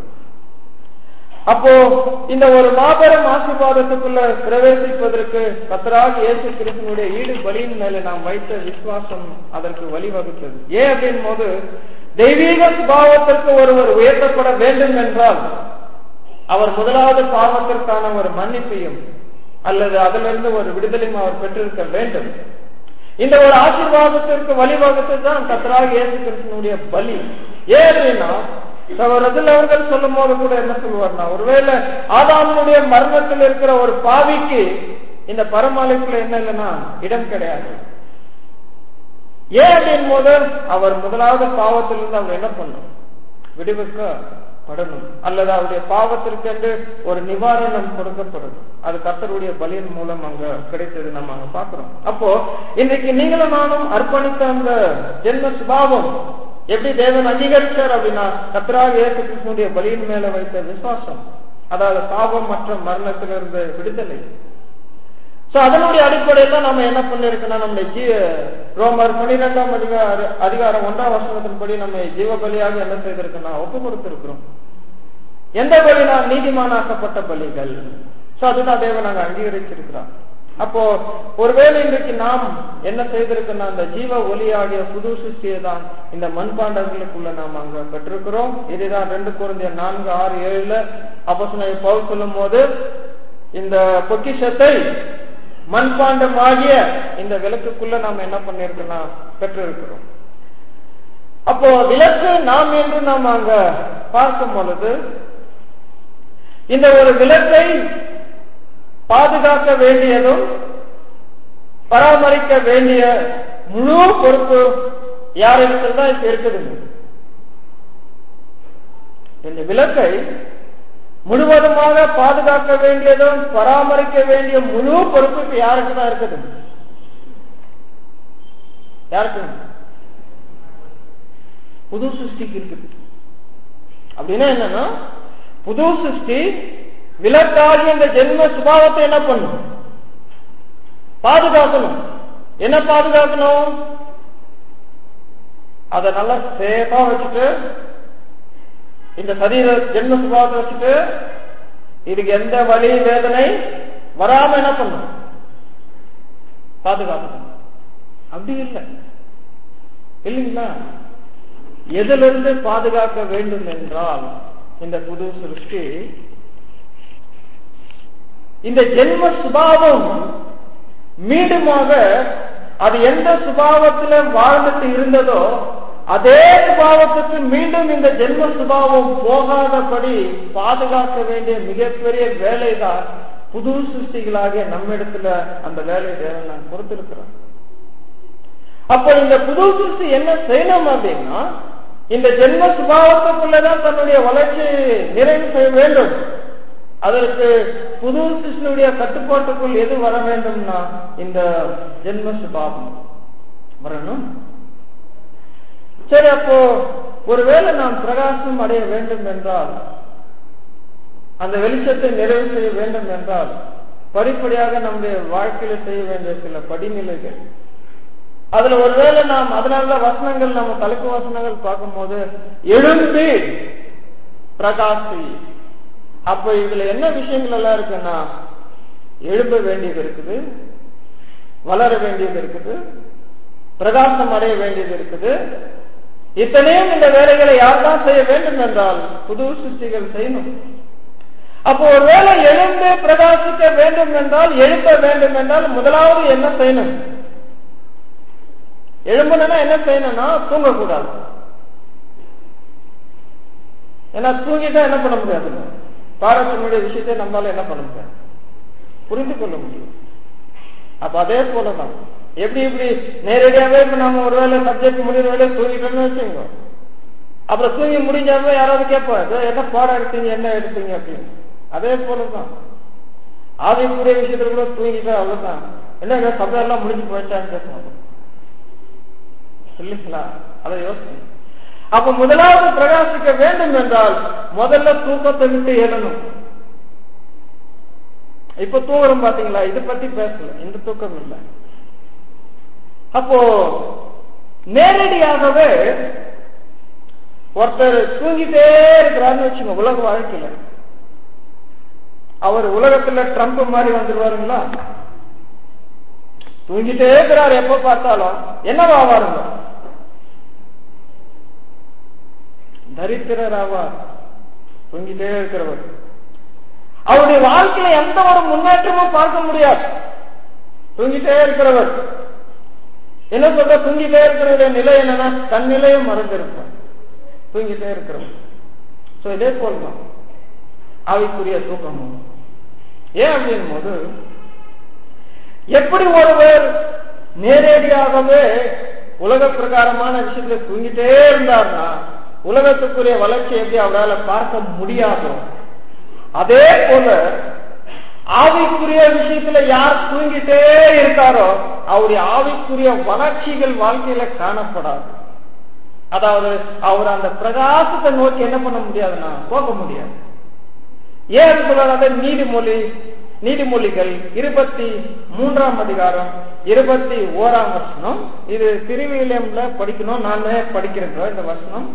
அப்போ இந்த ஒரு மாபெரும் ஆசீர்வாதத்துக்குள்ள பிரவேசிப்பதற்கு கத்தராக இயேசு கிறிஸ்தனுடைய ஈடு பலியின் மேல நாம் வைத்த விசுவாசம் அதற்கு வழிவகுத்தது ஏன் அப்படின் போது தெய்வீக சுபாவத்திற்கு ஒருவர் உயர்த்தப்பட வேண்டும் என்றால் அவர் முதலாவது பாவத்திற்கான ஒரு மன்னிப்பையும் அல்லது அதிலிருந்து ஒரு விடுதலையும் அவர் பெற்றிருக்க வேண்டும் இந்த ஒரு ஆசீர்வாதத்திற்கு வழிவகுத்து தான் கத்தராக இயேசு கிறிஸ்தனுடைய பலி ஏன் அப்படின்னா ரஜில் அவர்கள் சொல்லும் போது கூட என்ன சொல்லுவார்னா ஒருவேளை ஆதாமுடைய மரணத்தில் இருக்கிற ஒரு பாவிக்கு இந்த பரமாலைக்குள்ள என்ன இல்லைன்னா இடம் கிடையாது ஏன் அப்படின் போது அவர் முதலாவது பாவத்திலிருந்து அவர் என்ன பண்ணும் விடுவிக்கப்படணும் அல்லது அவருடைய பாவத்திற்கென்று ஒரு நிவாரணம் கொடுக்கப்படும் அது கர்த்தருடைய பலியின் மூலம் அங்க கிடைத்தது நம்ம அங்க பாக்குறோம் அப்போ இன்றைக்கு நீங்களும் நானும் அர்ப்பணித்த அந்த ஜென்ம சுபாவம் எப்படி தேவன் அங்கீகரிச்சார் அப்படின்னா கர்த்தராக இயேசு கிறிஸ்துடைய பலியின் மேல வைத்த விசுவாசம் அதாவது பாவம் மற்றும் மரணத்திலிருந்து விடுதலை சோ அதனுடைய அடிப்படையில் தான் நம்ம என்ன பண்ணிருக்கோம்னா நம்முடைய ஜீ ரோமர் பனிரெண்டாம் அதிகார அதிகாரம் ஒன்றாம் வசனத்தின்படி நம்ம ஜீவ பலியாக என்ன செய்திருக்கோம்னா ஒப்பு கொடுத்திருக்கிறோம் எந்த பலினா நீதிமானாக்கப்பட்ட பலிகள் சோ அதுதான் தேவன் நாங்க அங்கீகரிச்சிருக்கிறோம் அப்போ ஒருவேளை இன்றைக்கு நாம் என்ன செய்திருக்கோம்னா அந்த ஜீவ ஒலியாகிய புது சிருஷ்டியை தான் இந்த மண்பாண்டங்களுக்குள்ள நாம் அங்க பெற்றிருக்கிறோம் இதுதான் ரெண்டு குழந்தைய நான்கு ஆறு ஏழுல அப்போ பவுல் சொல்லும் போது இந்த பொக்கிஷத்தை மண்பாண்டமாகிய இந்த விளக்குக்குள்ள நாம் என்ன பண்ணிருக்கோம்னா பெற்றிருக்கிறோம் அப்போ விளக்கு நாம் என்று நாம் அங்க பார்க்கும் பொழுது இந்த ஒரு விளக்கை பாதுகாக்க வேண்டியதும் பராமரிக்க வேண்டிய முழு பொறுப்பு யாரிடத்தில் தான் இப்ப இருக்குது இந்த விளக்கை முழுவதுமாக பாதுகாக்க வேண்டியதும் பராமரிக்க வேண்டிய முழு பொறுப்பு இப்ப யாருக்கு தான் இருக்குது யாருக்கு புது சிருஷ்டிக்கு இருக்குது அப்படின்னா என்னன்னா புது சிருஷ்டி விலக்காகி இந்த ஜென்ம சுபாவத்தை என்ன பண்ணும் பாதுகாக்கணும் என்ன பாதுகாக்கணும் அதை நல்லா சேஃபா வச்சுட்டு இந்த சரீர ஜென்ம சுபாவத்தை வச்சுட்டு இதுக்கு எந்த வலி வேதனை வராம என்ன பண்ணும் பாதுகாக்கணும் அப்படி இல்லை இல்லைங்களா எதிலிருந்து பாதுகாக்க வேண்டும் என்றால் இந்த புது சிருஷ்டி இந்த ஜென்ம சுபாவம் மீண்டுமாக அது எந்த சுபாவத்தில் வாழ்ந்துட்டு இருந்ததோ அதே சுபாவத்துக்கு மீண்டும் இந்த ஜென்ம சுபாவம் போகாதபடி பாதுகாக்க வேண்டிய மிகப்பெரிய வேலைதான் புது சிருஷ்டிகளாக நம்மிடத்துல அந்த வேலையை தேவன் நான் பொறுத்திருக்கிறோம் அப்ப இந்த புது சிருஷ்டி என்ன செய்யணும் அப்படின்னா இந்த ஜென்ம சுபாவத்துக்குள்ளதான் தன்னுடைய வளர்ச்சி நிறைவு செய்ய வேண்டும் அதற்கு புது சிருஷ்டியுடைய கட்டுப்பாட்டுக்குள் எது வர வேண்டும்னா இந்த ஜென்ம சுபாவம் வரணும் சரி அப்போ ஒருவேளை நாம் பிரகாசம் அடைய வேண்டும் என்றால் அந்த வெளிச்சத்தை நிறைவு செய்ய வேண்டும் என்றால் படிப்படியாக நம்முடைய வாழ்க்கையில செய்ய வேண்டிய சில படிநிலைகள் அதுல ஒருவேளை நாம் அதனால வசனங்கள் நம்ம தலைப்பு வசனங்கள் பார்க்கும்போது எழும்பி பிரகாசி அப்ப இதுல என்ன விஷயங்கள் எல்லாம் இருக்குன்னா எழும்ப வேண்டியது இருக்குது வளர வேண்டியது இருக்குது பிரகாசம் அடைய வேண்டியது இருக்குது இத்தனையும் இந்த வேலைகளை யார் தான் செய்ய வேண்டும் என்றால் புது சிருஷ்டிகள் செய்யணும் அப்போ ஒருவேளை எழுந்து பிரகாசிக்க வேண்டும் என்றால் எழுப்ப வேண்டும் என்றால் முதலாவது என்ன செய்யணும் எழும்பணும்னா என்ன செய்யணும்னா தூங்கக்கூடாது ஏன்னா தூங்கிட்டா என்ன பண்ண முடியாது பாரத்தினுடைய விஷயத்தை நம்மளால என்ன பண்ண முடியாது புரிந்து கொள்ள முடியும் அப்ப அதே போலதான் எப்படி இப்படி நேரடியாவே இப்ப நம்ம ஒருவேளை சப்ஜெக்ட் முடிகிற வேலை தூங்கிட்டோம்னு வச்சுங்க அப்புறம் தூங்கி முடிஞ்சாவே யாராவது கேட்பாரு என்ன பாடம் எடுத்தீங்க என்ன எடுத்தீங்க அப்படின்னு அதே போலதான் ஆவிக்குரிய விஷயத்துல கூட தூங்கிட்டா அவ்வளவுதான் என்ன சபை எல்லாம் முடிஞ்சு போயிட்டான்னு கேட்பாங்க இல்லைங்களா அதை யோசிச்சு அப்ப முதலாவது பிரகாசிக்க வேண்டும் என்றால் முதல்ல தூக்கத்தை விட்டு எழணும் இப்ப தூங்குறோம் பாத்தீங்களா இதை பத்தி பேசல இந்த தூக்கம் இல்லை அப்போ நேரடியாகவே ஒருத்தர் தூங்கிட்டே இருக்கிறாருன்னு வச்சுங்க உலக வாழ்க்கையில அவர் உலகத்துல ட்ரம்ப் மாதிரி வந்துருவாருங்களா தூங்கிட்டே இருக்கிறார் எப்ப பார்த்தாலும் என்னவா வாருங்க தரித்திரர் ஆவார் தூங்கிட்டே இருக்கிறவர் அவருடைய வாழ்க்கையில எந்த ஒரு முன்னேற்றமும் பார்க்க முடியாது தூங்கிட்டே இருக்கிறவர் என்ன சொல்ற தூங்கிட்டே இருக்கிறவருடைய நிலை என்னன்னா தன் நிலையும் மறந்திருப்பார் தூங்கிட்டே இருக்கிறவர் சோ இதே போல்தான் ஆவிக்குரிய தூக்கமும் ஏன் அப்படின் போது எப்படி ஒருவர் நேரடியாகவே உலக பிரகாரமான விஷயத்துல தூங்கிட்டே இருந்தார்னா உலகத்துக்குரிய வளர்ச்சி எப்படி அவரால் பார்க்க முடியாதோ அதே போல ஆவிக்குரிய விஷயத்துல யார் தூங்கிட்டே இருக்காரோ அவருடைய ஆவிக்குரிய வளர்ச்சிகள் வாழ்க்கையில காணப்படாது அதாவது அவர் அந்த பிரகாசத்தை நோக்கி என்ன பண்ண முடியாதுன்னா போக முடியாது ஏன் சொல்றாங்க நீதிமொழி நீதிமொழிகள் இருபத்தி மூன்றாம் அதிகாரம் இருபத்தி ஓராம் வசனம் இது திருவிலியம்ல படிக்கணும் நானே படிக்கிறேன் இந்த வசனம்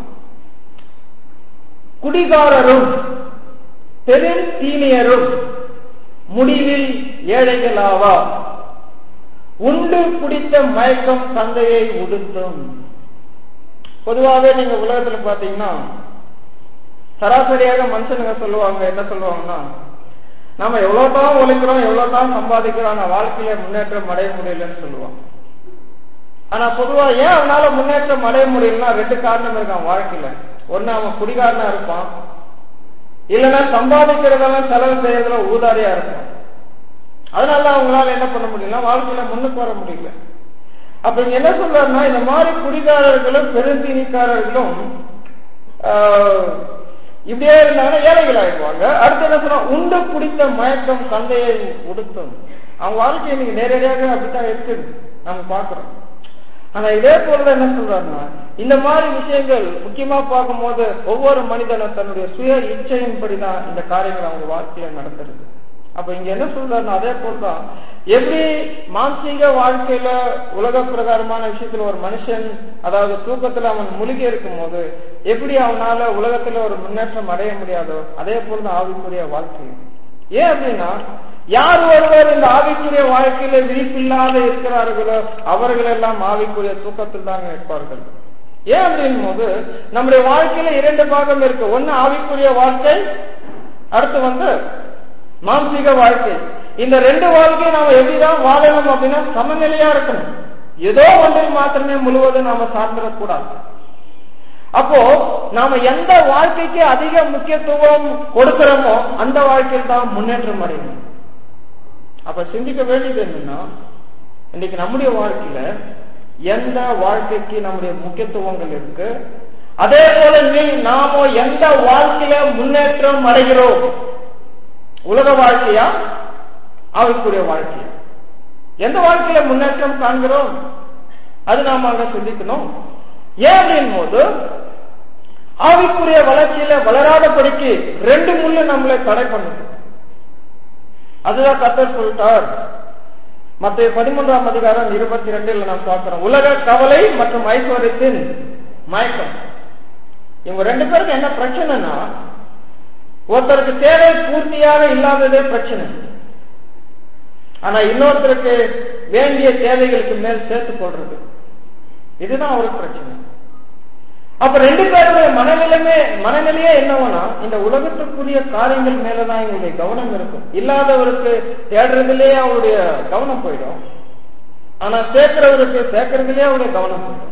குடிகாரரும் பெருந்தீனியரும் முடிவில் ஏழைகளாவா உண்டு குடித்த மயக்கம் தந்தையை உடுத்தும் பொதுவாகவே நீங்க உலகத்துல பாத்தீங்கன்னா சராசரியாக மனுஷனுங்க சொல்லுவாங்க என்ன சொல்லுவாங்கன்னா நாம எவ்வளவு தான் உழைக்கிறோம் எவ்வளவு தான் சம்பாதிக்கிறோம் ஆனா வாழ்க்கையில முன்னேற்றம் அடைய முடியலன்னு சொல்லுவாங்க ஆனா பொதுவா ஏன் அவனால முன்னேற்றம் அடைய முடியலன்னா ரெண்டு காரணம் இருக்கான் வாழ்க்கையில ஒண்ணு அவன் குடிகாரனா இருப்பான் இல்லைன்னா சம்பாதிக்கிறதெல்லாம் செலவு செய்யறதுல ஊதாரியா இருப்பான் அதனால அவங்களால என்ன பண்ண முடியல வாழ்க்கையில முன்னுக்கு வர முடியல அப்ப இங்க என்ன சொல்றாருன்னா இந்த மாதிரி குடிகாரர்களும் பெருந்தீனிக்காரர்களும் இப்படியே இருந்தாங்கன்னா ஏழைகள் ஆயிடுவாங்க அடுத்து என்ன சொன்னா உண்டு குடித்த மயக்கம் தந்தையை உடுத்தும் அவங்க வாழ்க்கை இன்னைக்கு நேரடியாக அப்படித்தான் இருக்குது நம்ம பாக்குறோம் ஆனா இதே போல என்ன சொல்றாருன்னா இந்த மாதிரி விஷயங்கள் முக்கியமா பார்க்கும்போது ஒவ்வொரு மனிதனும் தன்னுடைய சுய இச்சையின்படிதான் இந்த காரியங்கள் அவங்க வாழ்க்கையில நடந்துருது அப்ப இங்க என்ன சொல்றாருன்னா அதே போலதான் எப்படி மானசீக வாழ்க்கையில உலக பிரகாரமான விஷயத்துல ஒரு மனுஷன் அதாவது தூக்கத்துல அவன் முழுகி இருக்கும் போது எப்படி அவனால உலகத்துல ஒரு முன்னேற்றம் அடைய முடியாதோ அதே போலதான் ஆவிக்குரிய வாழ்க்கை ஏன் அப்படின்னா யார் ஒருவர் இந்த ஆவிக்குரிய வாழ்க்கையில விழிப்பில்லாத இருக்கிறார்களோ அவர்கள் எல்லாம் ஆவிக்குரிய தூக்கத்தில் தாங்க இருப்பார்கள் ஏன் அப்படின் போது நம்முடைய வாழ்க்கையில இரண்டு பாகம் இருக்கு ஒன்னு ஆவிக்குரிய வாழ்க்கை அடுத்து வந்து மானசீக வாழ்க்கை இந்த ரெண்டு வாழ்க்கையை நாம எப்படிதான் வாழணும் அப்படின்னா சமநிலையா இருக்கணும் ஏதோ ஒன்றில் மாத்திரமே முழுவதும் நாம சார்ந்திடக்கூடாது அப்போ நாம எந்த வாழ்க்கைக்கு அதிக முக்கியத்துவம் கொடுக்கிறோமோ அந்த வாழ்க்கையில் தான் முன்னேற்றம் அடையணும் அப்ப சிந்திக்க வேண்டியது என்னன்னா இன்னைக்கு நம்முடைய வாழ்க்கையில எந்த வாழ்க்கைக்கு நம்முடைய முக்கியத்துவங்கள் இருக்கு அதே போல நீ நாம எந்த வாழ்க்கையில முன்னேற்றம் அடைகிறோம் உலக வாழ்க்கையா ஆவிக்குரிய வாழ்க்கையா எந்த வாழ்க்கையில முன்னேற்றம் காண்கிறோம் அது நாம அங்க சிந்திக்கணும் ஏன் அப்படின் போது ஆவிக்குரிய வளர்ச்சியில வளராதபடிக்கு ரெண்டு முள்ளு நம்மளை தடை பண்ணுது அதுதான் கத்தர் சொல்லிட்டார் மத்திய பதிமூன்றாம் அதிகாரம் இருபத்தி ரெண்டுல நாம் பார்க்கிறோம் உலக கவலை மற்றும் ஐஸ்வர்யத்தின் மயக்கம் இவங்க ரெண்டு பேருக்கு என்ன பிரச்சனைனா ஒருத்தருக்கு தேவை பூர்த்தியாக இல்லாததே பிரச்சனை ஆனா இன்னொருத்தருக்கு வேண்டிய தேவைகளுக்கு மேல் சேர்த்து கொள்றது இதுதான் அவருக்கு பிரச்சனை அப்ப ரெண்டு பேருடைய மனநிலைமே மனநிலையே என்னவனா இந்த உலகத்துக்குரிய காரியங்கள் மேலதான் இவங்களுடைய கவனம் இருக்கும் இல்லாதவருக்கு தேடுறதுலயே அவருடைய கவனம் போயிடும் ஆனா சேர்க்கிறவருக்கு சேர்க்கறதுலயே அவருடைய கவனம் போயிடும்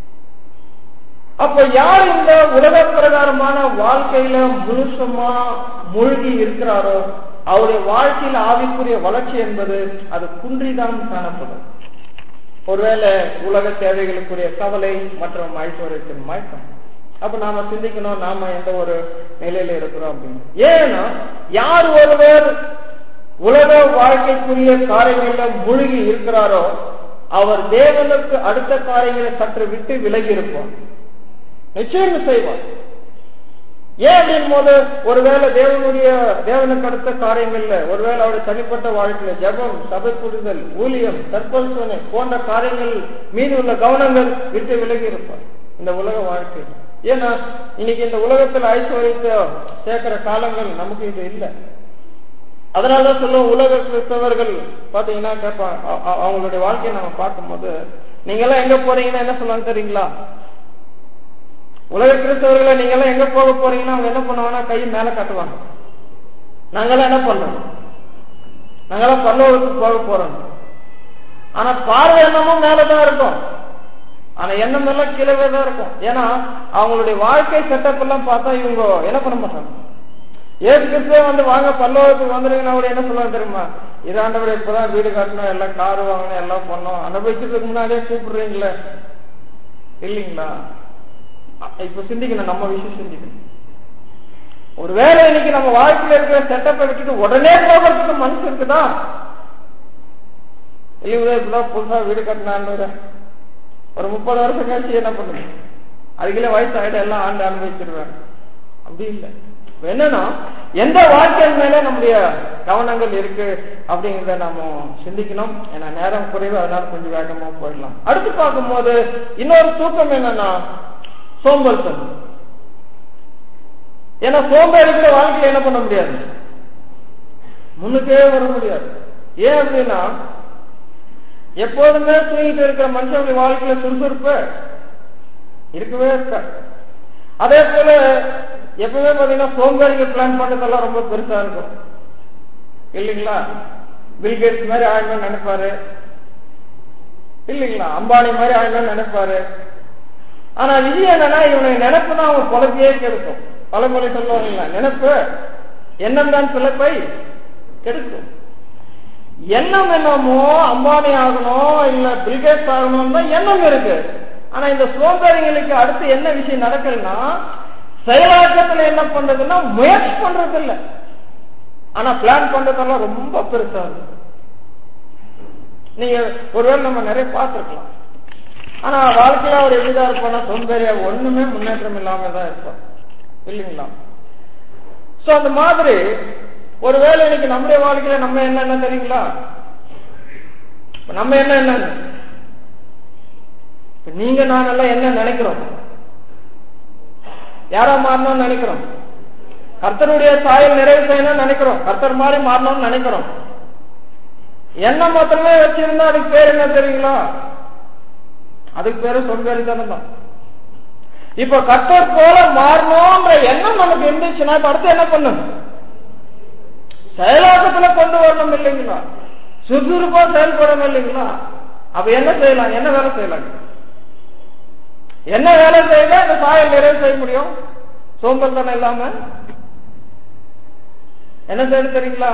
அப்ப யார் இந்த உலக பிரகாரமான வாழ்க்கையில முழுசமா மூழ்கி இருக்கிறாரோ அவருடைய வாழ்க்கையில ஆவிக்குரிய வளர்ச்சி என்பது அது குன்றிதான் காணப்படும் ஒருவேளை உலக தேவைகளுக்குரிய கவலை மற்றும் ஐஸ்வர்யத்தின் மயக்கம் அப்ப நாம சிந்திக்கணும் நாம எந்த ஒரு நிலையில இருக்கிறோம் அப்படின்னு ஏன்னா யார் ஒருவர் உலக வாழ்க்கைக்குரிய காரியங்கள்ல மூழ்கி இருக்கிறாரோ அவர் தேவனுக்கு அடுத்த காரியங்களை சற்று விட்டு விலகி இருப்பார் நிச்சயம் செய்வார் ஏன் அப்படின் போது ஒருவேளை தேவனுடைய தேவனுக்கு அடுத்த காரியங்கள்ல ஒருவேளை அவருடைய தனிப்பட்ட வாழ்க்கையில ஜபம் சபை புரிதல் ஊழியம் தற்போசனை போன்ற காரியங்கள் மீது உள்ள கவனங்கள் விட்டு விலகி இருப்பார் இந்த உலக வாழ்க்கை ஏன்னா இன்னைக்கு இந்த உலகத்துல ஐஸ்வர்யத்தை சேர்க்கிற காலங்கள் நமக்கு இது இல்லை அதனாலதான் சொல்லுவோம் உலக கிறிஸ்தவர்கள் பாத்தீங்கன்னா கேட்பா அவங்களுடைய வாழ்க்கையை நம்ம பார்க்கும்போது நீங்க எல்லாம் எங்க போறீங்கன்னா என்ன சொல்லுவாங்க தெரியுங்களா உலக கிறிஸ்தவர்களை நீங்க எல்லாம் எங்க போக போறீங்கன்னா அவங்க என்ன பண்ணுவாங்கன்னா கை மேல காட்டுவாங்க நாங்கெல்லாம் என்ன பண்றோம் நாங்கெல்லாம் பல்லவத்துக்கு போக போறோம் ஆனா பார்வை எண்ணமும் மேலதான் இருக்கும் ஆனா எண்ணம் எல்லாம் கீழவே தான் இருக்கும் ஏன்னா அவங்களுடைய வாழ்க்கை செட்டப் எல்லாம் பார்த்தா இவங்க என்ன பண்ண மாட்டாங்க ஏசு கிறிஸ்துவே வந்து வாங்க பல்லவத்துக்கு வந்துருங்கன்னா அவர் என்ன சொல்லுவாங்க தெரியுமா இதாண்டவர் இப்பதான் வீடு கட்டணும் எல்லாம் காரு வாங்கணும் எல்லாம் பண்ணோம் அனுபவிக்கிறதுக்கு முன்னாடியே கூப்பிடுறீங்களே இல்லைங்களா இப்ப சிந்திக்கணும் நம்ம விஷயம் சிந்திக்கணும் ஒருவேளை இன்னைக்கு நம்ம வாழ்க்கையில இருக்கிற செட்டப்பை விட்டுட்டு உடனே போகிறதுக்கு மனசு இருக்குதா இல்லையா இப்பதான் புதுசா வீடு கட்டினான்னு ஒரு முப்பது வருஷம் கழிச்சு என்ன பண்ணுங்க அதுக்குள்ள வயசு ஆயிட்ட எல்லாம் ஆண்டு அனுபவிச்சிருவேன் அப்படி இல்லை என்னன்னா எந்த வாழ்க்கையின் மேல நம்முடைய கவனங்கள் இருக்கு அப்படிங்கிறத நாம சிந்திக்கணும் ஏன்னா நேரம் குறைவு அதனால கொஞ்சம் வேகமா போயிடலாம் அடுத்து பார்க்கும்போது இன்னொரு தூக்கம் என்னன்னா சோம்பல் தன்மை ஏன்னா சோம்பேறிக்கிற வாழ்க்கையில என்ன பண்ண முடியாது முன்னுக்கே வர முடியாது ஏன் அப்படின்னா எப்போதுமே தூங்கிட்டு இருக்கிற மனுஷனுடைய வாழ்க்கையில சுறுசுறுப்பு இருக்கவே இருக்காது அதே போல எப்பவுமே பாத்தீங்கன்னா சோம்பேறிகள் பிளான் பண்ணதெல்லாம் ரொம்ப பெருசா இருக்கும் இல்லைங்களா பில்கேட்ஸ் மாதிரி ஆகணும்னு நினைப்பாரு இல்லைங்களா அம்பானி மாதிரி ஆகணும்னு நினைப்பாரு ஆனா விஜய் என்னன்னா இவனுக்கு நினைப்பு தான் அவன் பொழப்பையே கெடுக்கும் பழமொழி சொல்லுவாங்க நினைப்பு எண்ணம் தான் பிழைப்பை கெடுக்கும் எண்ணம் என்னமோ அம்பானி ஆகணும் இல்ல பில்கேட்ஸ் ஆகணும் தான் எண்ணம் இருக்கு ஆனா இந்த சோம்பேறிங்களுக்கு அடுத்து என்ன விஷயம் நடக்கலன்னா செயலாக்கத்துல என்ன பண்றதுன்னா முயற்சி பண்றது இல்ல ஆனா பிளான் பண்றதெல்லாம் ரொம்ப பெருசா இருக்கு நீங்க ஒருவேளை நம்ம நிறைய பார்த்திருக்கலாம் ஆனா வாழ்க்கையில அவர் எப்படிதான் இருப்பானா சோம்பேறியா ஒண்ணுமே முன்னேற்றம் இல்லாம தான் இருப்பான் இல்லைங்களா சோ அந்த மாதிரி ஒருவேளை இன்னைக்கு நம்முடைய வாழ்க்கையில நம்ம என்னென்ன தெரியுங்களா இப்ப நம்ம என்ன என்ன நீங்க நான் எல்லாம் என்ன நினைக்கிறோம் யாரா மாறணும்னு நினைக்கிறோம் கர்த்தருடைய சாயல் நிறைவு செய்யணும்னு நினைக்கிறோம் கர்த்தர் மாதிரி மாறணும்னு நினைக்கிறோம் என்ன மாத்திரமே வச்சிருந்தா அதுக்கு பேர் என்ன தெரியுங்களா அதுக்கு பேரு சொந்தரித்தனம் தான் இப்ப கர்த்தர் போல மாறணும்ன்ற எண்ணம் நமக்கு இருந்துச்சுன்னா இப்ப அடுத்து என்ன பண்ணும் செயலாக்கத்துல கொண்டு வரணும் இல்லைங்களா சுறுசுறுப்பா செயல்படணும் இல்லைங்களா அப்ப என்ன செய்யலாம் என்ன வேலை செய்யலாம் என்ன வேலை செய்ய இந்த சாயல் நிறைவு செய்ய முடியும் சோம்பல் தானே இல்லாம என்ன செய்யணும் தெரியுங்களா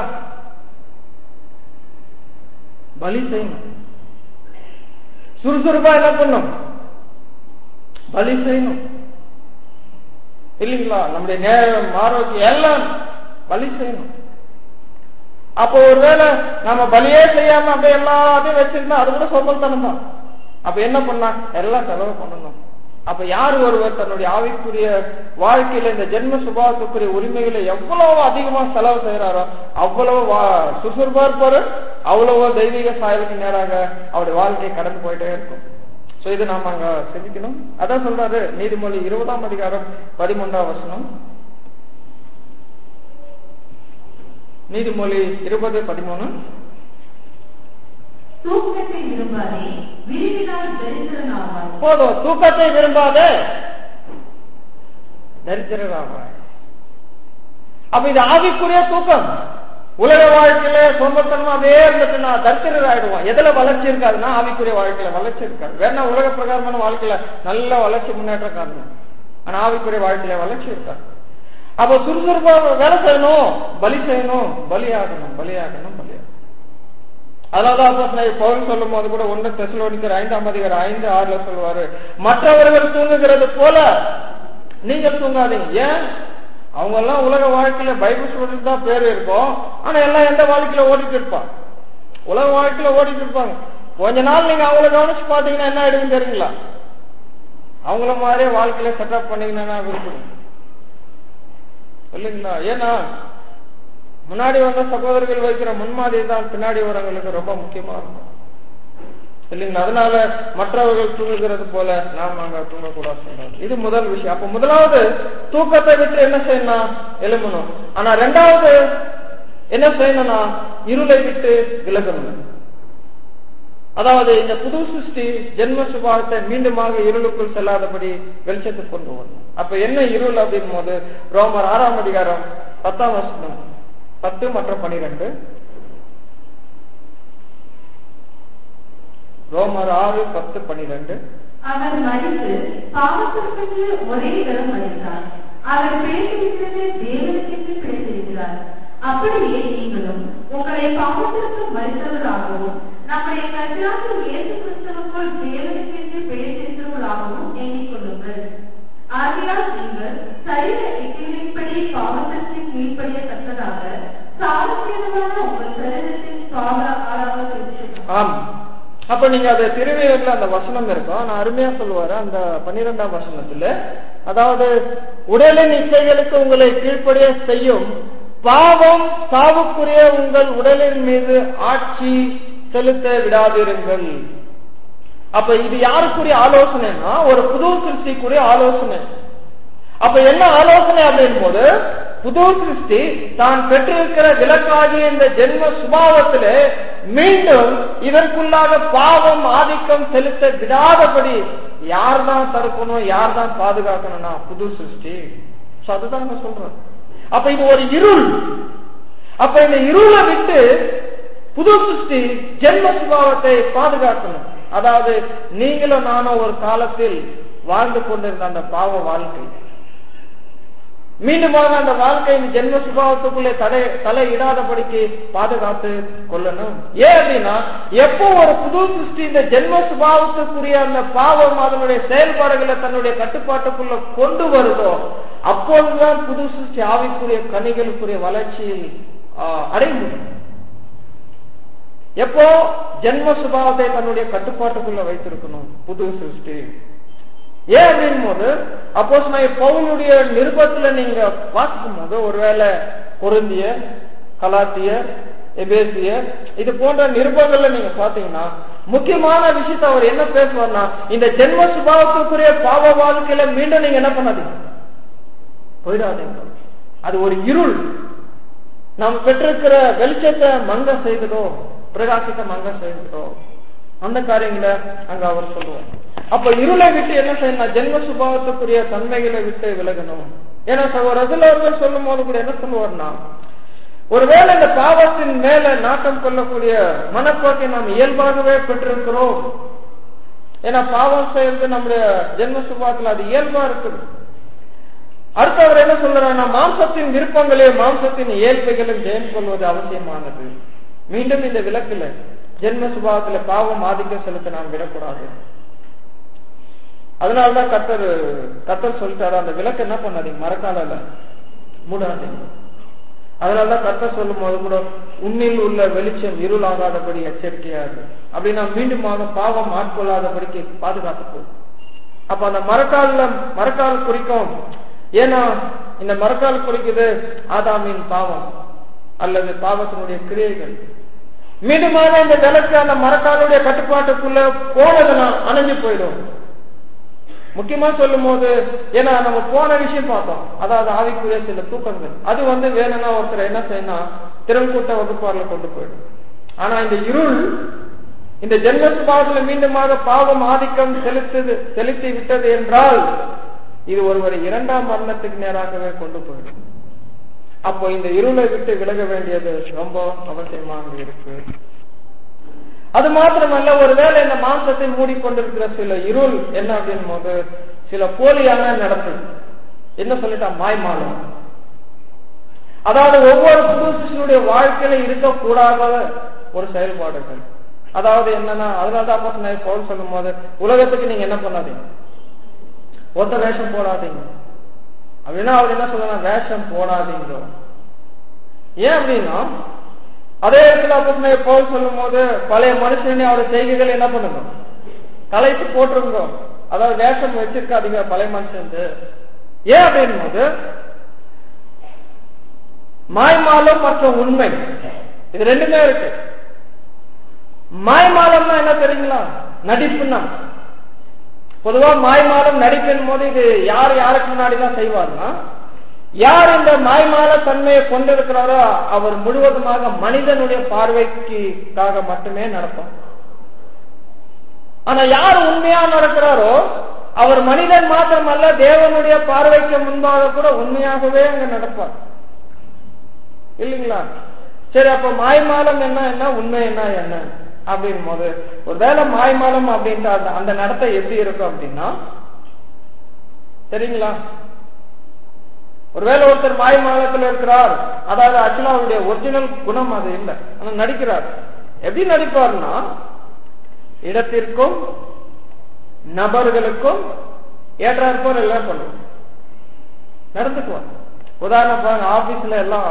பலி செய்யணும் சுறுசுறுப்பா என்ன பண்ணும் பலி செய்யணும் இல்லைங்களா நம்முடைய நேரம் ஆரோக்கியம் எல்லாம் பலி செய்யணும் அப்போ ஒருவேளை நம்ம பலியே செய்யாம அப்படியே எல்லாத்தையும் வச்சிருந்தா அது கூட சோம்பல்தனம் தான் அப்ப என்ன பண்ணா எல்லாம் செலவு பண்ணணும் அப்ப யார் ஒருவர் தன்னுடைய ஆவிக்குரிய வாழ்க்கையில இந்த ஜென்ம சுபாவத்துக்குரிய உரிமைகளை எவ்வளவு அதிகமா செலவு செய்யறாரோ அவ்வளவு சுசுறுப்பா இருப்பாரு அவ்வளவு தெய்வீக சாயலுக்கு நேராக அவருடைய வாழ்க்கையை கடந்து போயிட்டே இருக்கும் சோ இது நாம அங்க சிந்திக்கணும் அதான் சொல்றாரு நீதிமொழி இருபதாம் அதிகாரம் பதிமூன்றாம் வசனம் நீதிமொழி இருபது பதிமூணு தூக்கத்தை விரும்பாதே விரும்பினால் தரித்திரனாவாய் போதும் தூக்கத்தை விரும்பாதே தரித்திரராவாய் அப்ப இது ஆவிக்குரிய தூக்கம் உலக வாழ்க்கையில சொந்தத்தனமா அதே இருந்துட்டுனா தரித்திரர் ஆயிடுவோம் எதுல வளர்ச்சி இருக்காதுன்னா ஆவிக்குரிய வாழ்க்கையில வளர்ச்சி இருக்காது வேணா உலக பிரகாரமான வாழ்க்கையில நல்ல வளர்ச்சி முன்னேற்றம் காரணம் ஆனா ஆவிக்குரிய வாழ்க்கையில வளர்ச்சி இருக்காது அப்ப சுறுசுறுப்பா வேலை செய்யணும் பலி செய்யணும் பலியாகணும் பலியாகணும் பலியாகணும் அதனாலதான் பவுல் சொல்லும் போது கூட ஒன்று தெசலோனிக்கர் ஐந்தாம் அதிகாரம் ஐந்து ஆறுல சொல்லுவாரு மற்றவர்கள் தூங்குகிறது போல நீங்கள் தூங்காதீங்க ஏன் அவங்க எல்லாம் உலக வாழ்க்கையில பைபிள் ஸ்டூடெண்ட் தான் பேர் இருக்கும் ஆனா எல்லாம் எந்த வாழ்க்கையில ஓடிட்டு இருப்பான் உலக வாழ்க்கையில ஓடிட்டு இருப்பாங்க கொஞ்ச நாள் நீங்க அவங்கள கவனிச்சு பாத்தீங்கன்னா என்ன ஆயிடுங்க தெரியுங்களா அவங்கள மாதிரியே வாழ்க்கையில செட்டப் பண்ணீங்கன்னா விருப்பம் இல்லைங்களா ஏன்னா முன்னாடி வந்த சகோதரர்கள் வைக்கிற முன்மாதிரி தான் பின்னாடி வரவங்களுக்கு ரொம்ப முக்கியமா இருக்கும் இல்லைங்களா அதனால மற்றவர்கள் தூங்குகிறது போல நாம் அங்க தூங்கக்கூடாது சொல்றாங்க இது முதல் விஷயம் அப்ப முதலாவது தூக்கத்தை விட்டு என்ன செய்யணும் எழும்பணும் ஆனா ரெண்டாவது என்ன செய்யணும்னா இருளை விட்டு விலகணும் அதாவது இந்த புது சிருஷ்டி ஜென்ம சுபாவத்தை மீண்டுமாக இருளுக்குள் செல்லாதபடி வெளிச்சத்துக்கு கொண்டு வரணும் அப்ப என்ன இருள் அப்படின் போது ரோமர் ஆறாம் அதிகாரம் பத்தாம் வருஷம் பத்து மற்றும் பனிரெண்டு ரோமர் ஆறு பத்து பனிரெண்டு அவர் மறித்து பாவத்திற்கு ஒரே தரம் மறித்தார் அவர் பிழைத்திருக்கிறது தேவனுக்கென்று பிழைத்திருக்கிறார் அப்படியே நீங்களும் உங்களை பாவத்திற்கு மறித்தவராகவும் நம்முடைய கர்த்தராகிய இயேசு கிறிஸ்துவுக்குள் தேவனுக்கென்று பிழைத்திருக்கிறவர்களாகவும் எண்ணிக்கொள்ளுங்கள் ஆகையால் நீங்கள் சரீர இச்சைகளின்படி பாவத்திற்கு கீழ்ப்படியத்தக்கதாக சாமர்த்தியமான உங்கள் சரீரத்தின் பாவ ஆளாக இருக்கிறது ஆம் அப்ப நீங்க அது திருவேல அந்த வசனம் இருக்கும் நான் அருமையா சொல்லுவாரு அந்த பன்னிரெண்டாம் வசனத்துல அதாவது உடலின் இச்சைகளுக்கு உங்களை கீழ்ப்படிய செய்யும் பாவம் சாவுக்குரிய உங்கள் உடலின் மீது ஆட்சி செலுத்த விடாதிருங்கள் அப்ப இது யாருக்குரிய ஆலோசனைனா ஒரு புது சிருஷ்டிக்குரிய ஆலோசனை அப்ப என்ன ஆலோசனை அப்படின் போது புது சிருஷ்டி தான் பெற்றிருக்கிற விலக்காகிய இந்த ஜென்ம சுபாவத்திலே மீண்டும் இதற்குள்ளாக பாவம் ஆதிக்கம் செலுத்த விடாதபடி யார் தான் தடுக்கணும் யார் தான் பாதுகாக்கணும்னா புது சிருஷ்டி So அதுதான் நான் சொல்றேன் அப்ப இது ஒரு இருள் அப்ப இந்த இருளை விட்டு புது சிருஷ்டி ஜென்ம சுபாவத்தை பாதுகாக்கணும் அதாவது நீங்களும் நானும் ஒரு காலத்தில் வாழ்ந்து கொண்டிருந்த அந்த பாவ வாழ்க்கை மீண்டுமாக அந்த வாழ்க்கையின் ஜென்ம சுபாவத்துக்குள்ளே தடை தலை இடாதபடிக்கு பாதுகாத்து கொள்ளணும் ஏன் அப்படின்னா எப்போ ஒரு புது சிருஷ்டி இந்த ஜென்ம சுபாவத்துக்குரிய அந்த பாவம் அதனுடைய செயல்பாடுகளை தன்னுடைய கட்டுப்பாட்டுக்குள்ள கொண்டு வருதோ அப்போதுதான் புது சிருஷ்டி ஆவிக்குரிய கனிகளுக்குரிய வளர்ச்சியில் அடைய முடியும் எப்போ ஜென்ம சுபாவத்தை தன்னுடைய கட்டுப்பாட்டுக்குள்ள வைத்திருக்கணும் புது சிருஷ்டி ஏன் அப்படின் போது அப்போ பவுனுடைய நிருபத்துல நீங்க வாசிக்கும் போது ஒருவேளை பொருந்திய கலாத்திய எபேசிய இது போன்ற நிருபங்கள்ல நீங்க பாத்தீங்கன்னா முக்கியமான விஷயத்த அவர் என்ன பேசுவார்னா இந்த ஜென்ம சுபாவத்துக்குரிய பாவ வாழ்க்கையில மீண்டும் நீங்க என்ன பண்ணாதீங்க போயிடாதீங்க அது ஒரு இருள் நாம் பெற்றிருக்கிற வெளிச்சத்தை மங்க செய்ததோ பிரகாசத்தை மங்க செய்ததோ அந்த காரியங்களை அங்க அவர் சொல்லுவார் அப்ப இருளை விட்டு என்ன செய்யணும் ஜென்ம சுபாவத்துக்குரிய தன்மைகளை விட்டு விலகணும் ஏன்னா ஒரு அவர்கள் சொல்லும் போது கூட என்ன சொல்லுவார்னா ஒருவேளை இந்த பாவத்தின் மேல நாட்டம் கொள்ளக்கூடிய மனப்போக்கை நாம் இயல்பாகவே பெற்றிருக்கிறோம் ஏன்னா பாவம் செய்யறது நம்முடைய ஜென்ம சுபாவத்தில் அது இயல்பா இருக்குது அடுத்து அவர் என்ன சொல்றாருன்னா மாம்சத்தின் விருப்பங்களையும் மாம்சத்தின் இயல்புகளும் ஜெயம் கொள்வது அவசியமானது மீண்டும் இந்த விளக்குல ஜென்ம சுபாவத்துல பாவம் ஆதிக்கம் செலுத்த நாம் விடக்கூடாது அதனாலதான் கத்தர் கத்தர் சொல்லிட்டாரு அந்த விளக்கு என்ன பண்ணாதீங்க மறக்கால மூடாதீங்க அதனாலதான் கத்தர் சொல்லும் போது கூட உன்னில் உள்ள வெளிச்சம் இருளாகாதபடி எச்சரிக்கையா இருக்கு அப்படின்னா மீண்டுமாக பாவம் ஆட்கொள்ளாதபடிக்கு பாதுகாத்துக்கும் அப்ப அந்த மரக்கால மரக்கால் குறிக்கும் ஏன்னா இந்த மரக்கால் குறிக்குது ஆதாமின் பாவம் அல்லது பாவத்தினுடைய கிரியைகள் மீண்டுமாக இந்த விளக்கு அந்த மரக்காலுடைய கட்டுப்பாட்டுக்குள்ள போனதுன்னா அணைஞ்சு போயிடும் முக்கியமா சொல்லும் போது ஏன்னா நம்ம போன விஷயம் பார்த்தோம் அதாவது ஆவிக்குரிய சில தூக்கங்கள் அது வந்து வேணும்னா ஒருத்தர் என்ன செய்யணும் திறன்கூட்ட வகுப்பாரில் கொண்டு போயிடும் ஆனா இந்த இருள் இந்த ஜென்ம சுபாவத்துல மீண்டுமாக பாவம் ஆதிக்கம் செலுத்துது செலுத்தி விட்டது என்றால் இது ஒருவரை இரண்டாம் மரணத்துக்கு நேராகவே கொண்டு போயிடும் அப்போ இந்த இருளை விட்டு விலக வேண்டியது ரொம்ப அவசியமாக இருக்கு அது மாத்திரமல்ல ஒருவேளை இந்த மாம்சத்தை மூடிக்கொண்டிருக்கிற சில இருள் என்ன அப்படின் போது சில போலியான நடத்தை என்ன சொல்லிட்டா மாய்மாலம் அதாவது ஒவ்வொரு புதுசுடைய வாழ்க்கையில இருக்கக்கூடாத ஒரு செயல்பாடுகள் அதாவது என்னன்னா அதனாலதான் அப்போ பவுல் சொல்லும் போது உலகத்துக்கு நீங்க என்ன பண்ணாதீங்க ஒத்த வேஷம் போடாதீங்க அப்படின்னா அவர் என்ன சொல்லலாம் வேஷம் போடாதீங்க ஏன் அப்படின்னா அதே இடத்துல அப்போ பவுல் சொல்லும் போது பழைய மனுஷனே அவருடைய செய்கைகள் என்ன பண்ணுங்க கலைத்து போட்டுருங்க அதாவது வேஷம் வச்சிருக்காதீங்க பழைய மனுஷன் ஏன் அப்படின் போது மாய்மாலம் மற்றும் உண்மை இது ரெண்டுமே இருக்கு மாய்மாலம்னா என்ன தெரியுங்களா நடிப்புன்னா பொதுவா மாய்மாலம் நடிப்பின் போது இது யார் யாருக்கு முன்னாடி தான் செய்வார்னா யார் இந்த மாய்மால தன்மையை கொண்டிருக்கிறாரோ அவர் முழுவதுமாக மனிதனுடைய பார்வைக்காக மட்டுமே நடப்பார் ஆனா யார் உண்மையா நடக்கிறாரோ அவர் மனிதன் மாத்திரமல்ல தேவனுடைய பார்வைக்கு முன்பாக கூட உண்மையாகவே அங்க நடப்பார் இல்லைங்களா சரி அப்ப மாய்மாலம் என்ன என்ன உண்மை என்ன என்ன அப்படின் போது ஒருவேளை மாய்மாலம் அப்படின்ற அந்த அந்த நடத்தை எப்படி இருக்கும் அப்படின்னா தெரியுங்களா ஒருவேளை ஒருத்தர் மாய்மாலத்தில் இருக்கிறார் அதாவது ஆக்சுவலா அவருடைய ஒரிஜினல் குணம் அது இல்லை ஆனா நடிக்கிறார் எப்படி நடிப்பார்னா இடத்திற்கும் நபர்களுக்கும் ஏற்றாற்போர் எல்லாம் பண்ணுவோம் நடந்துக்குவார் உதாரணம் பாருங்க ஆபீஸ்ல எல்லாம்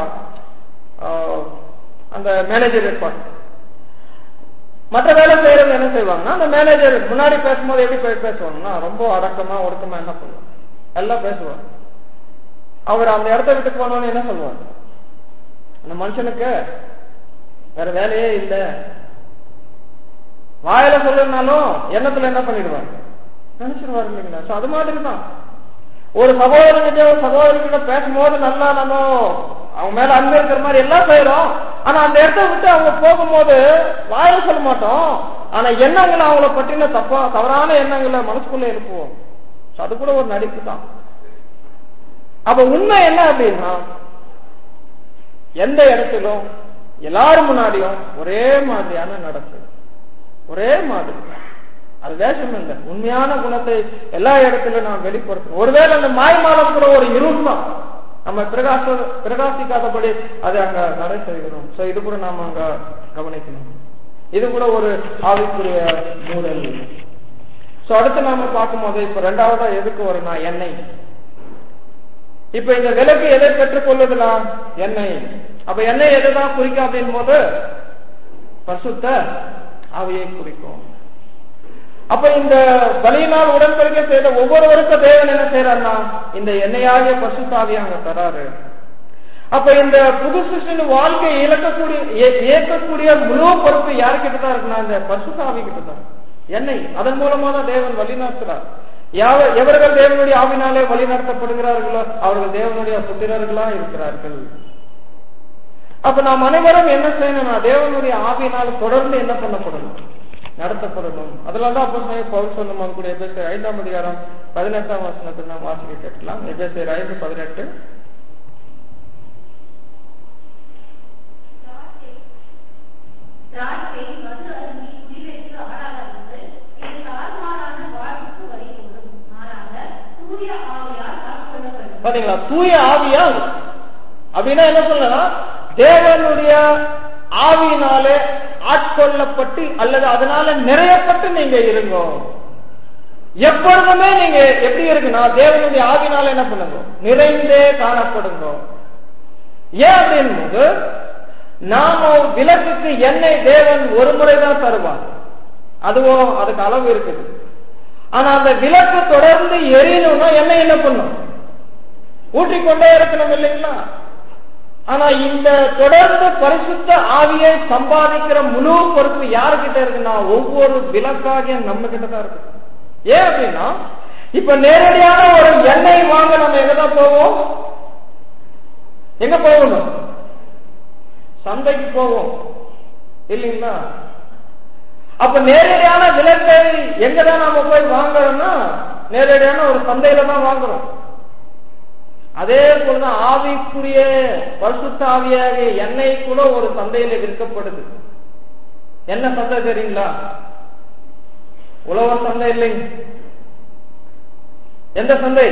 அந்த மேனேஜர் இருப்பார் மற்ற வேலை செய்யறவங்க என்ன செய்வாங்கன்னா அந்த மேனேஜர் முன்னாடி பேசும்போது எப்படி போய் பேசுவாங்கன்னா ரொம்ப அடக்கமா ஒடுக்கமா என்ன பண்ணுவாங்க எல்லாம் பேசுவார் அவர் அந்த இடத்த விட்டு போனோன்னு என்ன சொல்லுவார் அந்த மனுஷனுக்கு வேற வேலையே இல்லை வாயில சொல்லனாலும் எண்ணத்துல என்ன பண்ணிடுவார் நினைச்சிருவார் இல்லைங்களா So, அது மாதிரி தான் ஒரு சகோதரங்கிட்ட ஒரு சகோதரிகிட்ட பேசும்போது நல்லா நம்ம அவங்க மேல அன்பு இருக்கிற மாதிரி எல்லாம் செய்யறோம் ஆனா அந்த இடத்த விட்டு அவங்க போகும்போது வாயில சொல்ல மாட்டோம் ஆனா எண்ணங்களை அவங்கள பற்றின தப்பா தவறான எண்ணங்களை மனசுக்குள்ள எழுப்புவோம் So, அது கூட ஒரு நடிப்பு தான் அப்ப உண்மை என்ன அப்படின்னா எந்த இடத்திலும் எல்லாரும் முன்னாடியும் ஒரே மாதிரியான நடப்பு ஒரே மாதிரி அது வேஷம் இல்லை உண்மையான குணத்தை எல்லா இடத்திலும் நாம் வெளிப்படுத்தணும் ஒருவேளை அந்த மாய்மாலம் கூட ஒரு இருள் தான் நம்ம பிரகாச பிரகாசிக்காதபடி அதை அங்க தடை செய்கிறோம் சோ இது கூட நாம அங்க கவனிக்கணும் இது கூட ஒரு ஆவிக்குரிய மூடல் சோ அடுத்து நாம பார்க்கும்போது இப்ப ரெண்டாவதா எதுக்கு வரும்னா எண்ணெய் இப்ப இந்த விளக்கு எதை பெற்றுக் கொள்ளுதலாம் எண்ணெய் அப்ப எண்ணெய் எதுதான் குறிக்கும் அப்படின் போது பசுத்த ஆவியை குறிக்கும் அப்ப இந்த பலியினால் உடன்படிக்கை செய்த ஒவ்வொருவருக்கும் தேவன் என்ன செய்யறாருன்னா இந்த எண்ணெயாகிய பசுத்தாவியை அங்க தராரு அப்ப இந்த புது சிருஷ்டின் வாழ்க்கையை இழக்கக்கூடிய இய- இயக்கக்கூடிய முழு பொறுப்பு யாருக்கிட்ட தான் இருக்குன்னா இந்த பசுத்தாவி கிட்ட தான் எண்ணெய் அதன் மூலமா தான் தேவன் வழிநடத்துறார் யாவ- எவர்கள் தேவனுடைய ஆவினாலே வழிநடத்தப்படுகிறார்களோ அவர்கள் தேவனுடைய புத்திரர்களா இருக்கிறார்கள் அப்ப நாம் அனைவரும் என்ன செய்யணும்னா தேவனுடைய ஆவியினால் தொடர்ந்து என்ன பண்ணப்படணும் நடத்தப்படணும் அதெல்லாம் தான் அப்போ பவுல் சொல்லும் போது கூட எபேசியர் ஐந்தாம் அதிகாரம் பதினெட்டாம் வசனத்தை நாம் வாசிக்க கேட்கலாம் எபேசியர் ஐந்து பதினெட்டு திராட்சை மது அருந்தி குடிவைத்து ஆடாதவர்கள் இது தாறுமாறான வாழ்வுக்கு வழிகோலும் மாறாக தூய ஆவியால் ஆட்கொள்ளப்படும் பாத்தீங்களா தூய ஆவியால் அப்படின்னா என்ன சொல்லலாம் தேவனுடைய ஆவியினாலே ஆட்கொள்ளப்பட்டு அல்லது அதனால நிறையப்பட்டு நீங்க இருங்க எப்பொழுதுமே நீங்க எப்படி இருக்குன்னா தேவனுடைய ஆவினால என்ன பண்ணுங்க நிறைந்தே காணப்படுங்க ஏன் அப்படின்போது நாம விளக்குக்கு எண்ணெய் தேவன் ஒரு முறைதான் தருவார் அதுவும் அதுக்கு அளவு இருக்குது ஆனா அந்த விளக்கு தொடர்ந்து எரியணும்னா எண்ணெய் என்ன பண்ணும் ஊற்றிக்கொண்டே இருக்கணும் இல்லைங்களா ஆனா இந்த தொடர்ந்து பரிசுத்த ஆவியை சம்பாதிக்கிற முழு பொறுப்பு யாருக்கிட்ட இருக்குன்னா ஒவ்வொரு விளக்காகிய நம்ம கிட்ட தான் இருக்கு ஏன் அப்படின்னா இப்ப நேரடியான ஒரு எண்ணெய் வாங்க நம்ம எங்கதான் போவோம் எங்க போகணும் சந்தைக்கு போவோம் இல்லைங்களா அப்ப நேரடியான விளக்கை எங்கதான் நாம போய் வாங்குறோம்னா நேரடியான ஒரு சந்தையில தான் வாங்குறோம் அதே போலதான் ஆவிக்குரிய பரிசுத்த ஆவியாகிய எண்ணெய் கூட ஒரு சந்தையில விற்கப்படுது என்ன சந்தை தெரியுங்களா உழவர் சந்தை இல்லைங்க எந்த சந்தை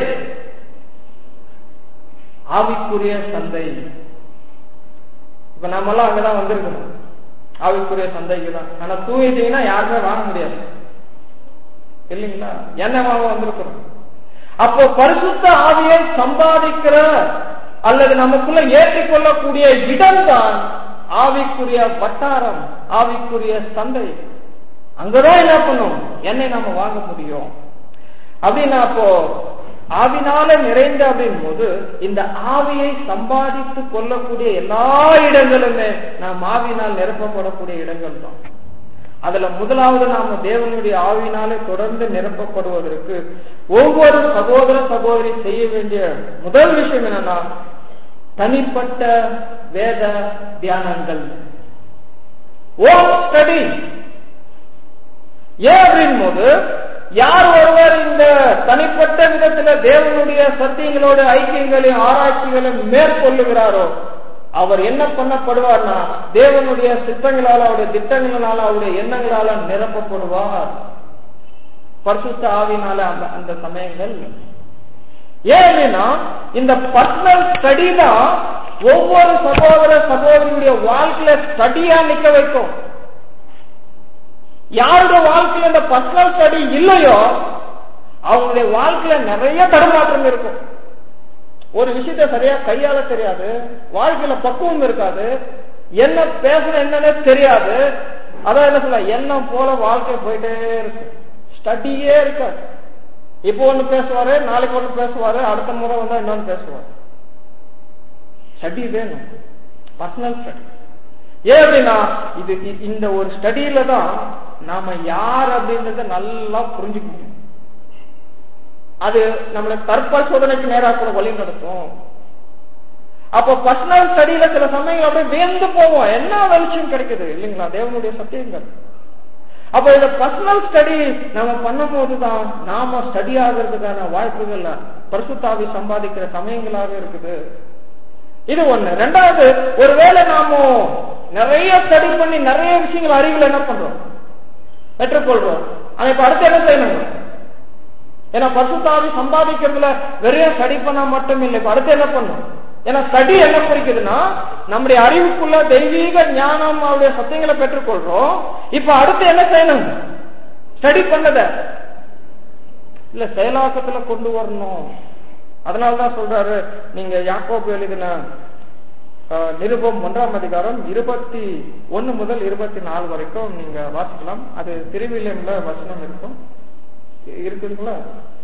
ஆவிக்குரிய சந்தை இப்ப நாமெல்லாம் அங்கதான் வந்திருக்கணும் ஆவிக்குரிய சந்தைக்கு தான் ஆனா தூங்கிட்டீங்கன்னா யாருமே வாங்க முடியாது இல்லைங்களா என்ன வாங்க வந்திருக்கிறோம் அப்போ பரிசுத்த ஆவியை சம்பாதிக்கிற அல்லது நமக்குள்ள ஏற்றிக்கொள்ளக்கூடிய இடம்தான் ஆவிக்குரிய வட்டாரம் ஆவிக்குரிய சந்தை அங்கதான் என்ன பண்ணும் என்னை நாம வாங்க முடியும் அப்படின்னா அப்போ ஆவினால நிறைந்த அப்படின் போது இந்த ஆவியை சம்பாதித்து கொள்ளக்கூடிய எல்லா இடங்களுமே நாம் ஆவினால் நிரப்பப்படக்கூடிய இடங்கள் தான் அதுல முதலாவது நாம தேவனுடைய ஆவினாலே தொடர்ந்து நிரப்பப்படுவதற்கு ஒவ்வொரு சகோதர சகோதரி செய்ய வேண்டிய முதல் விஷயம் என்னன்னா தனிப்பட்ட வேத தியானங்கள் ஓம் ஸ்டடி ஏன் அப்படின் போது யார் ஒருவர் இந்த தனிப்பட்ட விதத்துல தேவனுடைய சத்தியங்களோட ஐக்கியங்களையும் ஆராய்ச்சிகளையும் மேற்கொள்ளுகிறாரோ அவர் என்ன பண்ணப்படுவார்னா தேவனுடைய சித்தங்களால அவருடைய திட்டங்களால அவருடைய எண்ணங்களால நிரப்பப்படுவார் பரிசுத்த ஆவினால அந்த அந்த சமயங்கள் ஏன்னா இந்த பர்சனல் ஸ்டடி தான் ஒவ்வொரு சகோதர சகோதரியுடைய வாழ்க்கையில ஸ்டடியா நிக்க வைக்கும் யாருடைய வாழ்க்கையில இந்த பர்சனல் ஸ்டடி இல்லையோ அவங்களுடைய வாழ்க்கையில நிறைய தடுமாற்றம் இருக்கும் ஒரு விஷயத்த சரியா கையாள தெரியாது வாழ்க்கையில பக்குவம் இருக்காது என்ன பேசுற என்னன்னே தெரியாது அதான் என்ன சொல்ல எண்ணம் போல வாழ்க்கை போயிட்டே இருக்கு ஸ்டடியே இருக்காது இப்போ ஒண்ணு பேசுவாரு நாளைக்கு ஒண்ணு பேசுவாரு அடுத்த முறை வந்தா இன்னொன்னு பேசுவாரு ஸ்டடி வேணும் பர்சனல் ஸ்டடி ஏன் அப்படின்னா இது இ- இந்த ஒரு ஸ்டடியில தான் நாம யார் அப்படின்றத நல்லா புரிஞ்சுக்க முடியும் அது நம்மளை தற்பரிசோதனைக்கு நேராக கூட வழி நடத்தும் அப்போ பர்சனல் ஸ்டடியில சில சமயங்கள் அப்படியே வியந்து போவோம் என்ன வெளிச்சம் கிடைக்குது இல்லைங்களா தேவனுடைய சத்தியங்கள் அப்ப இந்த பர்சனல் ஸ்டடி நம்ம பண்ணும்போது தான் நாம ஸ்டடி ஆகிறதுக்கான வாய்ப்புகள் பரிசுத்தாவி சம்பாதிக்கிற சமயங்களாக இருக்குது இது ஒண்ணு ரெண்டாவது ஒருவேளை நாம நிறைய ஸ்டடி பண்ணி நிறைய விஷயங்கள் அறிவில் என்ன பண்றோம் பெற்றுக்கொள்றோம் ஆனா இப்ப அடுத்து என்ன செய்யணும் ஏன்னா பரிசுத்தாவி சம்பாதிக்கிறதுல வெறும் ஸ்டடி பண்ணா மட்டும் இல்லை இப்ப அடுத்து என்ன பண்ணும் ஏன்னா ஸ்டடி என்ன குறிக்குதுன்னா நம்முடைய அறிவுக்குள்ள தெய்வீக ஞானம் அவருடைய சத்தியங்களை பெற்றுக்கொள்றோம் இப்ப அடுத்து என்ன செய்யணும் ஸ்டடி பண்ணத இல்ல செயலாக்கத்துல கொண்டு வரணும் அதனாலதான் சொல்றாரு நீங்க யாக்கோபு எழுதின அஹ், நிருபம் ஒன்றாம் அதிகாரம் இருபத்தி ஒன்னு முதல் இருபத்தி நாலு வரைக்கும் நீங்க வாசிக்கலாம் அது திருவில்லியம்ல வசனம் இருக்கும் இருக்குங்களா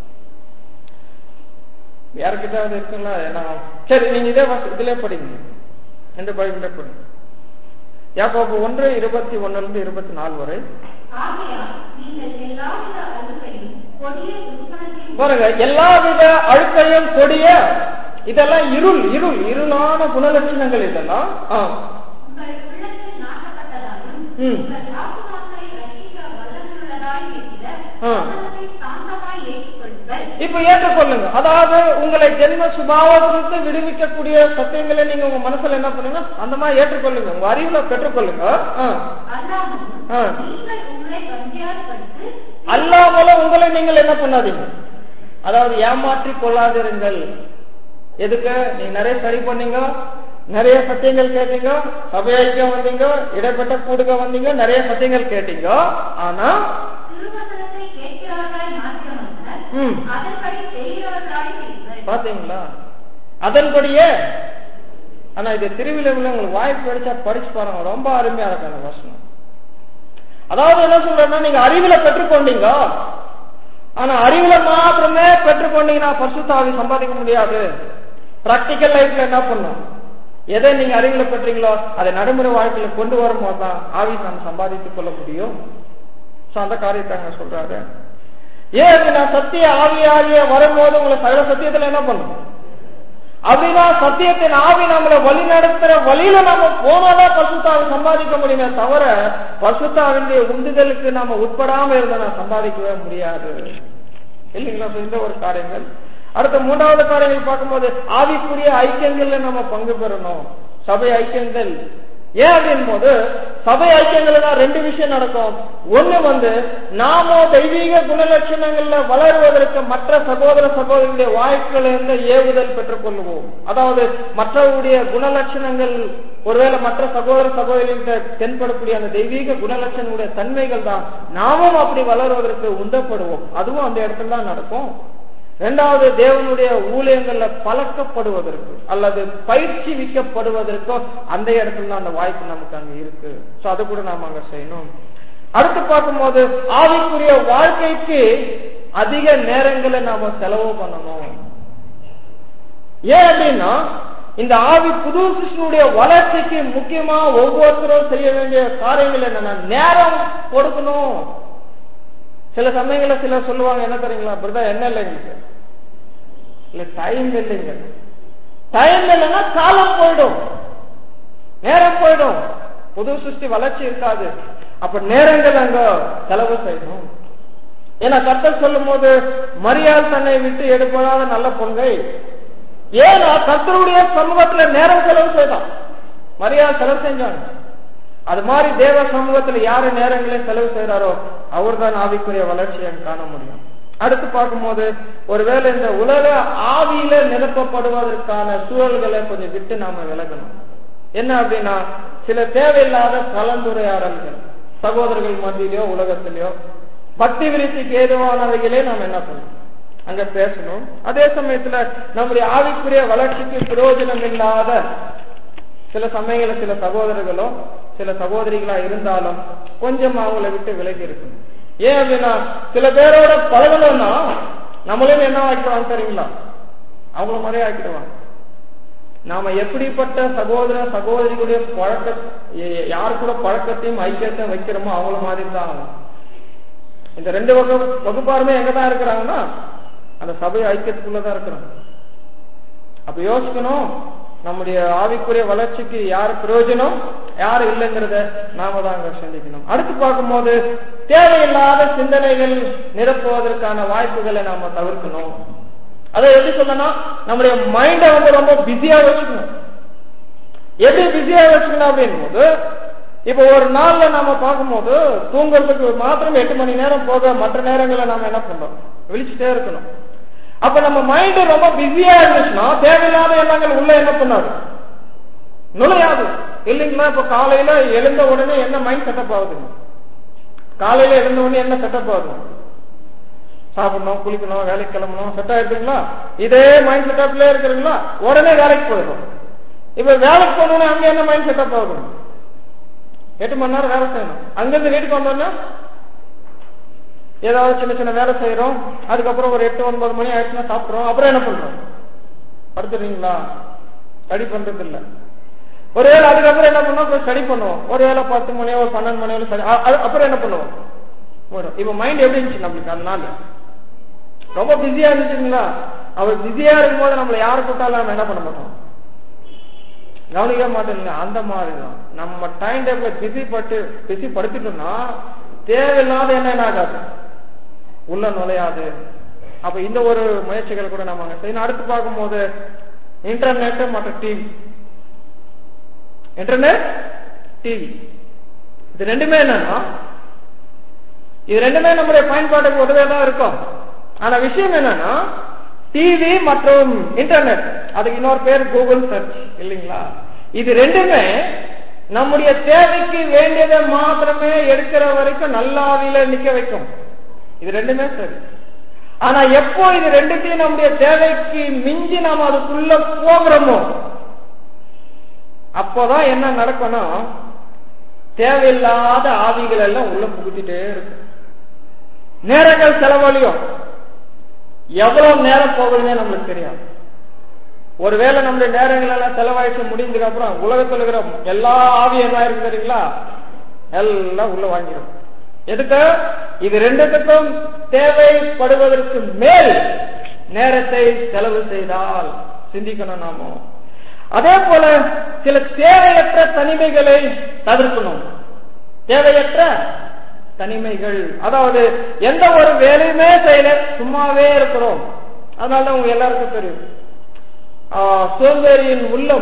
யாருக்கிட்ட அது இருக்குங்களா ஏன்னா சரி நீங்க இதே வாசி இதுல படிங்க எந்த பைபிள்ல படிங்க யாக்கோபு ஒன்று இருபத்தி ஒண்ணுல இருந்து இருபத்தி நாலு வரை ஆகையால் நீங்கள் எல்லாவித அழுகையும் கொடிய துஷ்கரத்தையும் பாருங்க எல்லா வித அழுக்கையும் கொடிய இதெல்லாம் இருள் இருள் இருளான குணலட்சணங்கள் இதெல்லாம் ஆ. உங்கள் உள்ளத்தில் நாட்டப்பட்டதாலும் ம். உங்கள் ஆத்துமாக்களை ரட்சிக்க வல்லமையுள்ளதாய் இருக்கிற ஆ. வசனத்தை சாந்தமாய் ஏற்றுக்கொள்ளுங்கள் இப்ப ஏற்றுக்கொள்ளுங்க அதாவது உங்களை ஜென்ம சுபாவத்திலிருந்து விடுவிக்கக்கூடிய சத்தியங்களை நீங்க உங்க மனசுல என்ன பண்ணுங்க அந்த மாதிரி ஏற்றுக்கொள்ளுங்க உங்க அறிவுல பெற்றுக்கொள்ளுங்க ஆ. அல்லாமலும் ஆ. நீங்கள் உங்களை வஞ்சியாற்படுத்து அல்லாமல உங்களை நீங்கள் என்ன பண்ணாதீங்க அதாவது ஏமாற்றி கொள்ளாதிருங்கள் எதுக்கு நீங்க நிறைய சரி பண்ணீங்க நிறைய சத்தியங்கள் கேட்டீங்க சபைக்கு வந்தீங்க இடைப்பட்ட கூடுக வந்தீங்க நிறைய சத்தியங்கள் கேட்டீங்க ஆனா திருவசனத்தை கேட்கிறவர்களாய் மாத்திரமல்ல ம் அதன்படி செய்கிறவர்களாய் இருங்கள் பாத்தீங்களா அதன்படியே ஆனா இது திருவிழாவில் உங்களுக்கு வாய்ப்பு கிடைச்சா படிச்சு பாருங்க ரொம்ப அருமையா இருக்கு அந்த வசனம் அதாவது என்ன சொல்றேன்னா நீங்க அறிவுல பெற்றுக்கொண்டீங்க ஆனா அறிவுல மாத்திரமே பெற்றுக்கொண்டீங்கன்னா பரிசுத்தாவி சம்பாதிக்க முடியாது பிராக்டிக்கல் லைஃப்ல என்ன பண்ணும் எதை நீங்க அறிவுல பெற்றீங்களோ அதை நடைமுறை வாழ்க்கையில கொண்டு வரும்போது தான் ஆவி நாம் சம்பாதித்துக் கொள்ள முடியும் சோ அந்த காரியத்தை அங்க சொல்றாரு ஏன் அப்படின்னா சத்திய ஆவியாகிய வரும்போது உங்களை சகல சத்தியத்துல என்ன பண்ணும் அப்படின்னா சத்தியத்தின் ஆவி நம்மளை வழி நடத்துற வழியில நாம போனாதான் பசுத்தாவை சம்பாதிக்க முடியுமே தவிர பசுத்தாவினுடைய உந்துதலுக்கு நாம உட்படாம இருந்தா நான் சம்பாதிக்கவே முடியாது இல்லைங்களா So, இந்த ஒரு காரியங்கள் அடுத்த மூன்றாவது காரியங்கள் பார்க்கும்போது ஆவிக்குரிய ஐக்கியங்கள்ல நம்ம பங்கு பெறணும் சபை ஐக்கியங்கள் ஏன் அப்படின் போது சபை ஐக்கியங்கள்ல தான் ரெண்டு விஷயம் நடக்கும் ஒண்ணு வந்து நாம தெய்வீக குணலட்சணங்கள்ல வளருவதற்கு மற்ற சகோதர சகோதரிகளுடைய வாய்ப்புகளை இருந்து ஏவுதல் பெற்றுக் கொள்வோம் அதாவது மற்றவருடைய குணலட்சணங்கள் ஒருவேளை மற்ற சகோதர சகோதரிகிட்ட தென்படக்கூடிய அந்த தெய்வீக குணலட்சணங்களுடைய தன்மைகள் தான் நாமும் அப்படி வளருவதற்கு உந்தப்படுவோம் அதுவும் அந்த இடத்துல தான் நடக்கும் இரண்டாவது தேவனுடைய ஊழியங்கள்ல பழக்கப்படுவதற்கு அல்லது பயிற்சி விக்கப்படுவதற்கோ அந்த இடத்துல தான் அந்த வாய்ப்பு நமக்கு அங்க இருக்கு சோ அதை கூட நாம அங்க செய்யணும் அடுத்து பார்க்கும்போது ஆவிக்குரிய வாழ்க்கைக்கு அதிக நேரங்களை நாம செலவு பண்ணணும் ஏன் அப்படின்னா இந்த ஆவி புது சிஷ்ணுடைய வளர்ச்சிக்கு முக்கியமா ஒவ்வொருத்தரும் செய்ய வேண்டிய காரியங்கள் என்னன்னா நேரம் கொடுக்கணும் சில சமயங்கள்ல சிலர் சொல்லுவாங்க என்ன தெரியுங்களா அப்படிதான் என்ன இல்லைங்க இல்ல டைம் இல்லைங்க டைம் இல்லைன்னா காலம் போயிடும் நேரம் போயிடும் புது சிருஷ்டி வளர்ச்சி இருக்காது அப்ப நேரங்கள் அங்க செலவு செய்யணும் ஏன்னா கர்த்தர் சொல்லும் போது மரியாள் தன்னை விட்டு எடுப்படாத நல்ல பொங்கை ஏன்னா கர்த்தருடைய சமூகத்துல நேரம் செலவு செய்தான் மரியாள் செலவு செஞ்சாங்க அது மாதிரி தேவ சமூகத்துல யாரு நேரங்களே செலவு செய்யறாரோ அவர் தான் ஆவிக்குரிய வளர்ச்சியை காண முடியும் அடுத்து பார்க்கும்போது ஒருவேளை இந்த உலக ஆவியில நிரப்பப்படுவதற்கான சூழல்களை கொஞ்சம் விட்டு நாம விலகணும் என்ன அப்படின்னா சில தேவையில்லாத கலந்துரையாடல்கள் சகோதரர்கள் மத்தியிலயோ உலகத்திலயோ பக்தி விருத்திக்கு ஏதுவானவைகளே நாம் என்ன பண்ணணும் அங்க பேசணும் அதே சமயத்துல நம்முடைய ஆவிக்குரிய வளர்ச்சிக்கு பிரயோஜனம் இல்லாத சில சமயங்கள சில சகோதரர்களோ சில சகோதரிகளா இருந்தாலும் கொஞ்சம் அவங்கள விட்டு விலகி இருக்கணும் ஏன் அப்படின்னா சில பேரோட பழகணும்னா நம்மளையும் என்ன ஆக்கிடுவாங்க தெரியுங்களா அவங்கள மாதிரியே ஆக்கிடுவாங்க நாம எப்படிப்பட்ட சகோதர சகோதரிகளுடைய பழக்க எ- யார் கூட பழக்கத்தையும் ஐக்கியத்தையும் வைக்கிறோமோ அவங்கள மாதிரி தான் ஆகும். இந்த ரெண்டு வகு வகுப்பாருமே எங்க தான் இருக்கிறாங்கன்னா அந்த சபை ஐக்கியத்துக்குள்ள தான் இருக்கிறாங்க அப்ப யோசிக்கணும் நம்முடைய ஆவிக்குரிய வளர்ச்சிக்கு யார் பிரயோஜனம் யார் இல்லைங்கிறத நாம தான் அங்க சிந்திக்கணும் அடுத்து பார்க்கும்போது தேவையில்லாத சிந்தனைகள் நிரப்புவதற்கான வாய்ப்புகளை நாம தவிர்க்கணும் அதை எப்படி சொல்லணும் நம்முடைய மைண்டை வந்து ரொம்ப பிஸியா வச்சுக்கணும் எப்படி பிஸியா வச்சுக்கணும் அப்படின் போது இப்ப ஒரு நாள்ல நாம பார்க்கும்போது தூங்குறதுக்கு மாத்திரம் எட்டு மணி நேரம் போக மற்ற நேரங்களை நாம என்ன பண்றோம் விழிச்சுட்டே இருக்கணும் அப்ப நம்ம மைண்ட் ரொம்ப பிஸியா இருந்துச்சுன்னா தேவையில்லாத எண்ணங்கள் உள்ள என்ன பண்ணாது நுழையாது இல்லைங்களா இப்ப காலையில எழுந்த உடனே என்ன மைண்ட் செட்டப் ஆகுதுங்க காலையில எழுந்த உடனே என்ன செட்டப் ஆகுது சாப்பிடணும் குளிக்கணும் வேலைக்கு கிளம்பணும் செட் ஆயிடுதுங்களா இதே மைண்ட் செட்டப்ல இருக்கிறீங்களா உடனே வேலைக்கு போயிடும் இப்ப வேலைக்கு போனோடனே அங்க என்ன மைண்ட் செட்டப் ஆகுது எட்டு மணி நேரம் வேலை செய்யணும் அங்கிருந்து வீட்டுக்கு வந்தோன்னா ஏதாவது சின்ன சின்ன வேலை செய்யறோம் அதுக்கப்புறம் ஒரு எட்டு ஒன்பது மணி ஆயிடுச்சுன்னா சாப்பிடுறோம் அப்புறம் என்ன பண்றோம் படுத்துறீங்களா ஸ்டடி பண்றது இல்ல ஒருவேளை அதுக்கப்புறம் என்ன பண்ணுவோம் போய் ஸ்டடி பண்ணுவோம் ஒருவேளை பத்து மணியோ ஒரு பன்னெண்டு மணியோ study- அ- அ- அப்புறம் என்ன பண்ணுவோம் போயிடும் இப்ப மைண்ட் எப்படி இருந்துச்சு நம்மளுக்கு அதனால ரொம்ப பிஸியா இருந்துச்சுங்களா அவர் பிஸியா இருக்கும்போது நம்மள யாரு கூட்டாலும் நம்ம என்ன பண்ண மாட்டோம் கவனிக்க மாட்டோம் அந்த மாதிரி தான் நம்ம டைம் டேபிள பிஸி பட்டு பிஸி படுத்திட்டோம்னா தேவையில்லாத என்ன என்ன ஆகாது உள்ள நுழையாது அப்ப இந்த ஒரு முயற்சிகளை கூட நம்ம அங்க செய்யணும் அடுத்து பார்க்கும்போது இன்டர்நெட் மற்றும் டிவி இன்டர்நெட் டிவி இது ரெண்டுமே என்னன்னா இது ரெண்டுமே நம்முடைய பயன்பாட்டுக்கு உதவியா தான் இருக்கும் ஆனா விஷயம் என்னன்னா டிவி மற்றும் இன்டர்நெட் அதுக்கு இன்னொரு பேர் கூகுள் சர்ச் இல்லைங்களா இது ரெண்டுமே நம்முடைய தேவைக்கு வேண்டியதை மாத்திரமே எடுக்கிற வரைக்கும் நல்லாவில நிக்க வைக்கும் இது ரெண்டுமே சரி ஆனா எப்போ இது ரெண்டுத்தையும் நம்முடைய தேவைக்கு மிஞ்சி நாம அதுக்குள்ள போகிறோமோ அப்போதான் என்ன நடக்கும்னா தேவையில்லாத ஆவிகள் எல்லாம் உள்ள புகுத்திட்டே இருக்கு நேரங்கள் செலவழியும் எவ்வளவு நேரம் போகுதுன்னே நம்மளுக்கு தெரியாது ஒருவேளை நம்முடைய நேரங்கள் எல்லாம் செலவாயிட்டு முடிஞ்சதுக்கு அப்புறம் உலகத்தில் இருக்கிற எல்லா ஆவியும் என்ன இருக்கு தெரியுங்களா எல்லாம் உள்ள வாங்கிடும் எதுக்கு இது ரெண்டுத்துக்கும் தேவைப்படுவதற்கு மேல் நேரத்தை செலவு செய்தால் சிந்திக்கணும் நாம அதே போல சில தேவையற்ற தனிமைகளை தவிர்க்கணும் தேவையற்ற தனிமைகள் அதாவது எந்த ஒரு வேலையுமே செய்யல சும்மாவே இருக்கிறோம் அதனால உங்க எல்லாருக்கும் தெரியும் ஆ, சோம்பேறியின் உள்ளம்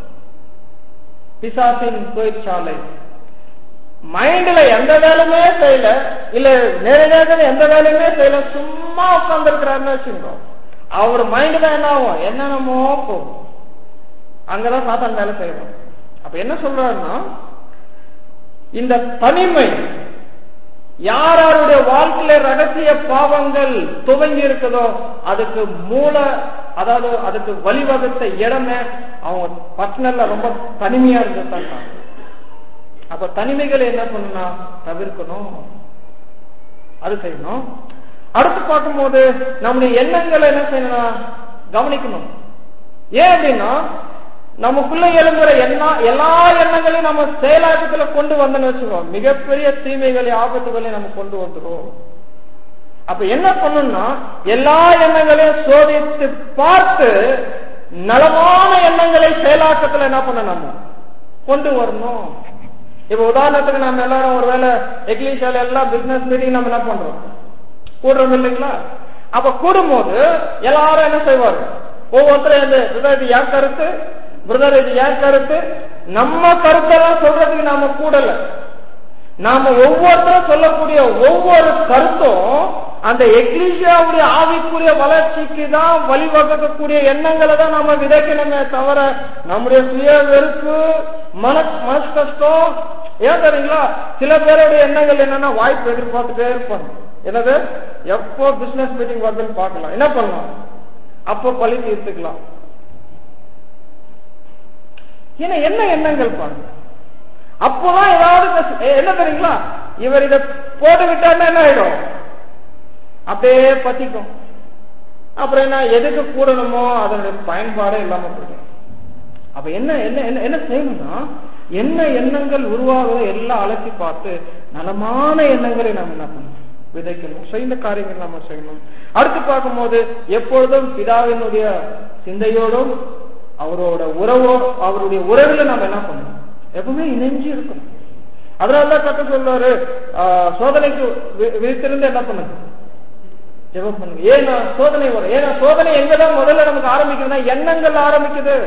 பிசாசின் தொழிற்சாலை மைண்ட்ல எந்த வேலையுமே செய்யல இல்ல நேரடியாக எந்த வேலையுமே செய்யல சும்மா உட்கார்ந்து இருக்கிறாருன்னு வச்சுக்கோ அவர் மைண்ட் தான் என்ன ஆகும் என்னென்னமோ போகும் அங்கதான் சாத்தான் வேலை செய்யணும் அப்ப என்ன சொல்றாருன்னா இந்த தனிமை யார் யாருடைய வாழ்க்கையில ரகசிய பாவங்கள் துவங்கி இருக்குதோ அதுக்கு மூல அதாவது அதுக்கு வழிவகுத்த இடமே அவங்க பர்சனல்ல ரொம்ப தனிமையா இருந்ததுதான் அப்ப தனிமைகளை என்ன பண்ணணும் தவிர்க்கணும் அது செய்யணும் அடுத்து பார்க்கும்போது நம்முடைய எண்ணங்களை என்ன செய்யணும் கவனிக்கணும் ஏன் அப்படின்னா நமக்குள்ள எழும்புற எண்ணா எல்லா எண்ணங்களையும் நம்ம செயலாக்கத்துல கொண்டு வந்தோம்னு வச்சுக்கோ மிகப்பெரிய தீமைகளை ஆபத்துகளை நம்ம கொண்டு வந்துரும் அப்ப என்ன பண்ணணும்னா எல்லா எண்ணங்களையும் சோதித்து பார்த்து நலமான எண்ணங்களை செயலாக்கத்துல என்ன பண்ண நம்ம கொண்டு வரணும் இப்ப உதாரணத்துக்கு நம்ம எல்லாரும் ஒருவேளை எக்லீஷால எல்லாம் பிசினஸ் மீட்டிங் நம்ம என்ன பண்றோம் கூடுறோம் இல்லைங்களா அப்ப கூடும்போது எல்லாரும் என்ன செய்வாரு ஒவ்வொருத்தரும் இந்த பிரதர் இது என் கருத்து பிரதர் இது என் கருத்து நம்ம கருத்தெல்லாம் சொல்றதுக்கு நாம கூடல நாம ஒவ்வொருத்தரும் சொல்லக்கூடிய ஒவ்வொரு கருத்தும் அந்த எக்லீஷியாவுடைய ஆவிக்குரிய வளர்ச்சிக்கு தான் வழிவகுக்கக்கூடிய எண்ணங்களை தான் நாம விதைக்கணுமே தவிர நம்முடைய சுய வெறுப்பு மன மனசு கஷ்டம் ஏன் தெரியுங்களா சில பேருடைய எண்ணங்கள் என்னன்னா வாய்ப்பு எதிர்பார்த்துட்டே இருப்பாங்க என்னது எப்போ பிசினஸ் மீட்டிங் வருதுன்னு பார்க்கலாம் என்ன பண்ணலாம் அப்போ பழி தீர்த்துக்கலாம் ஏன்னா என்ன எண்ணங்கள் பாருங்க அப்போதான் ஏதாவது கஷ்ட- ஏ, என்ன தெரியுங்களா இவர் இதை போட்டு விட்டாருன்னா என்ன ஆயிடும் அப்படியே பத்திக்கும் அப்புறம் என்ன எதுக்கு கூடணுமோ அதனுடைய பயன்பாடே இல்லாம போயிடும் அப்ப என்ன என்ன என்ன என்ன செய்யணும்னா என்ன எண்ணங்கள் உருவாகுதோ எல்லாம் அலசி பார்த்து நலமான எண்ணங்களை நாம் என்ன பண்ணணும் விதைக்கணும் செய்த காரியங்கள் நம்ம செய்யணும் அடுத்து பார்க்கும்போது எப்பொழுதும் பிதாவினுடைய சிந்தையோடும் அவரோட உறவோ அவருடைய உறவுல நம்ம என்ன பண்ணணும் எப்பவுமே இணைஞ்சு இருக்கணும் அதனாலதான் கத்த சொல்றாரு ஆஹ், சோதனைக்கு வி- விழித்திருந்து என்ன பண்ணுங்க ஜெபம் பண்ணுங்க ஏன்னா சோதனை வரும் ஏன்னா சோதனை எங்கதான் முதல்ல நமக்கு ஆரம்பிக்குதுன்னா எண்ணங்கள் ஆரம்பிக்குது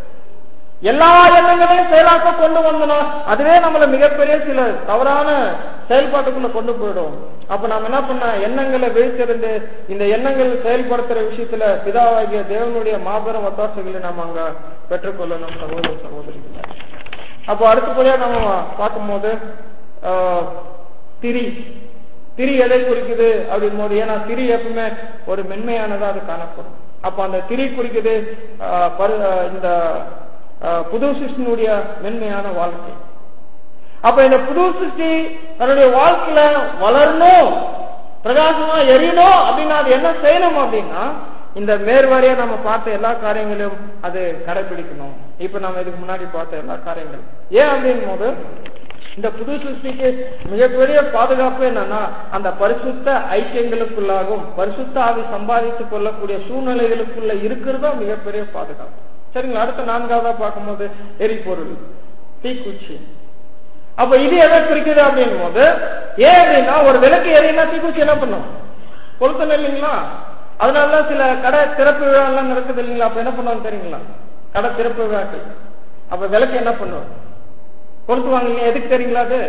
எல்லா எண்ணங்களையும் செயலாக்க கொண்டு வந்தோம் அதுவே நம்மள மிகப்பெரிய சில தவறான செயல்பாட்டுக்குள்ள கொண்டு போயிடும் அப்ப நாம என்ன பண்ண எண்ணங்களை விழித்திருந்து இந்த எண்ணங்கள் செயல்படுத்துற விஷயத்துல பிதாவாகிய தேவனுடைய மாபெரும் ஒத்தாசைகளை நாம அங்க பெற்றுக்கொள்ளணும் சகோதர சகோதரிகளை அப்போ அடுத்தபடியா நம்ம பார்க்கும்போது ஆஹ், திரி திரி எதை குறிக்குது அப்படின் போது ஏன்னா திரி எப்பவுமே ஒரு மென்மையானதா அது காணப்படும் அப்ப அந்த திரி குறிக்குது ஆஹ், பரு- ஆஹ், இந்த ஆஹ், புது சிருஷ்டினுடைய மென்மையான வாழ்க்கை அப்ப இந்த புது சிருஷ்டி தன்னுடைய வாழ்க்கையில வளரணும் பிரகாசமா எரியணும் அப்படின்னா அது என்ன செய்யணும் அப்படின்னா இந்த மேற்வாரியா நம்ம பார்த்த எல்லா காரியங்களையும் அது கடைபிடிக்கணும் இப்ப நம்ம இதுக்கு முன்னாடி பார்த்த எல்லா காரியங்களும் ஏன் அப்படின் போது இந்த புது சிருஷ்டிக்கு மிகப்பெரிய பாதுகாப்பு என்னன்னா அந்த பரிசுத்த ஐக்கியங்களுக்குள்ளாகவும் பரிசுத்த ஆவி சம்பாதித்துக் கொள்ளக்கூடிய சூழ்நிலைகளுக்குள்ள இருக்கிறதா மிகப்பெரிய பாதுகாப்பு சரிங்களா அடுத்த நான்காவதா பார்க்கும்போது எரிபொருள் தீக்குச்சி அப்ப இது எதை குறிக்குது அப்படின் போது ஏன் அப்படின்னா ஒரு விளக்கு எரியினா தீக்குச்சி என்ன பண்ணும் கொளுத்தணும் இல்லைங்களா அதனாலதான் சில கடை திறப்பு விழா எல்லாம் நடக்குது இல்லைங்களா அப்ப என்ன பண்ணுவாங்க தெரியுங்களா கடை திறப்பு விழாக்கள் அப்ப விளக்கு என்ன பண்ணுவோம் கொளுத்துவாங்க இல்லையா எதுக்கு தெரியுங்களா அது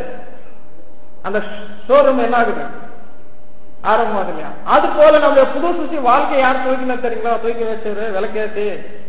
அந்த ஷோரூம் என்ன ஆகுது ஆரம்பம் இல்லையா அது போல நம்ம புது சுத்தி வாழ்க்கை யார் தூக்கினா தெரியுங்களா தூக்கி வச்சது விளக்கேத்தி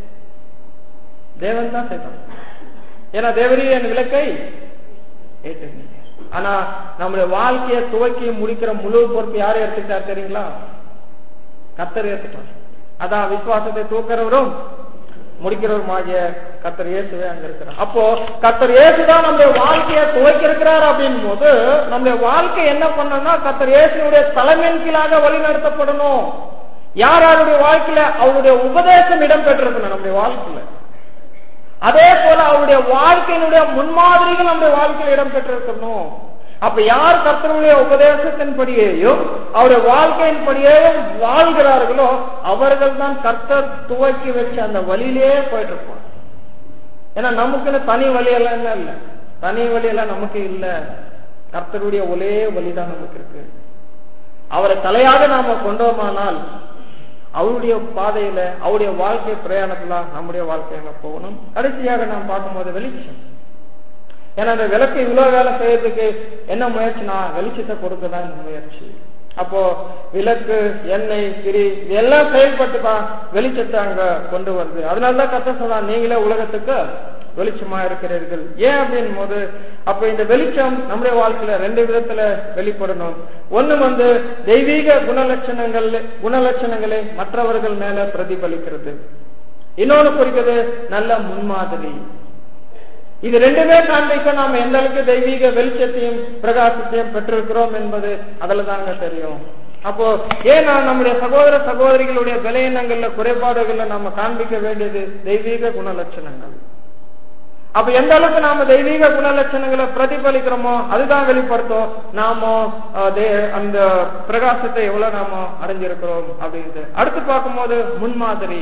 தேவன் தான் செய்தான் ஏன்னா தேவரீ என் விளக்கை ஏற்றுங்க ஆனா நம்முடைய வாழ்க்கையை துவக்கி முடிக்கிற முழு பொறுப்பு யாரை எடுத்துக்கிட்டார் தெரியுங்களா கத்தர் ஏத்துட்டார் அதான் விசுவாசத்தை தூக்கிறவரும் முடிக்கிறவரும் ஆகிய கத்தர் இயேசுவே அங்க இருக்கிறார் அப்போ கத்தர் இயேசுதான் நம்முடைய வாழ்க்கையை துவக்கி இருக்கிறார் அப்படின் போது நம்முடைய வாழ்க்கை என்ன பண்ணணும்னா கத்தர் இயேசுடைய தலைமையின் கீழாக வழி நடத்தப்படணும் யார் யாருடைய வாழ்க்கையில அவருடைய உபதேசம் இடம்பெற்றிருக்கணும் நம்முடைய வாழ்க்கையில அதே போல அவருடைய வாழ்க்கையினுடைய முன்மாதிரிகள் நம்முடைய வாழ்க்கையில் இடம்பெற்றிருக்கணும் அப்ப யார் கர்த்தருடைய உபதேசத்தின்படியேயும் அவருடைய வாழ்க்கையின்படியேயும் வாழ்கிறார்களோ அவர்கள் தான் கர்த்தர் துவக்கி வச்ச அந்த வழியிலே போயிட்டு இருப்பாங்க ஏன்னா நமக்குன்னு தனி வழியெல்லாம் என்ன இல்ல தனி வழியெல்லாம் நமக்கு இல்ல கர்த்தருடைய ஒரே வழிதான் நமக்கு இருக்கு அவரை தலையாக நாம கொண்டோமானால் அவருடைய பாதையில அவருடைய வாழ்க்கை பிரயாணத்துல நம்முடைய வாழ்க்கையில போகணும் கடைசியாக நாம் பார்க்கும்போது வெளிச்சம் ஏன்னா இந்த விளக்கு இவ்வளவு வேலை செய்யறதுக்கு என்ன முயற்சினா வெளிச்சத்தை கொடுக்கதான் இந்த முயற்சி அப்போ விளக்கு எண்ணெய் திரி இதெல்லாம் செயல்பட்டு தான் வெளிச்சத்தை அங்க கொண்டு வருது அதனாலதான் கத்த சொன்னா நீங்களே உலகத்துக்கு வெளிச்சமா இருக்கிறீர்கள் ஏன் அப்படின் போது அப்ப இந்த வெளிச்சம் நம்முடைய வாழ்க்கையில ரெண்டு விதத்துல வெளிப்படணும் ஒண்ணு வந்து தெய்வீக குணலட்சணங்கள் குணலட்சணங்களை மற்றவர்கள் மேல பிரதிபலிக்கிறது இன்னொன்னு குறிக்கிறது நல்ல முன்மாதிரி இது ரெண்டுமே காண்பிக்க நாம எந்த அளவுக்கு தெய்வீக வெளிச்சத்தையும் பிரகாசத்தையும் பெற்றிருக்கிறோம் என்பது அதுல தாங்க தெரியும் அப்போ ஏன்னா நம்முடைய சகோதர சகோதரிகளுடைய பலவீனங்கள்ல குறைபாடுகள்ல நாம காண்பிக்க வேண்டியது தெய்வீக குணலட்சணங்கள் அப்ப எந்த அளவுக்கு நாம தெய்வீக குணலட்சணங்களை பிரதிபலிக்கிறோமோ அதுதான் வெளிப்படுத்தும் நாம அஹ், தே- அந்த பிரகாசத்தை எவ்வளவு நாம அடைஞ்சிருக்கிறோம் அப்படின்ட்டு அடுத்து பார்க்கும்போது முன்மாதிரி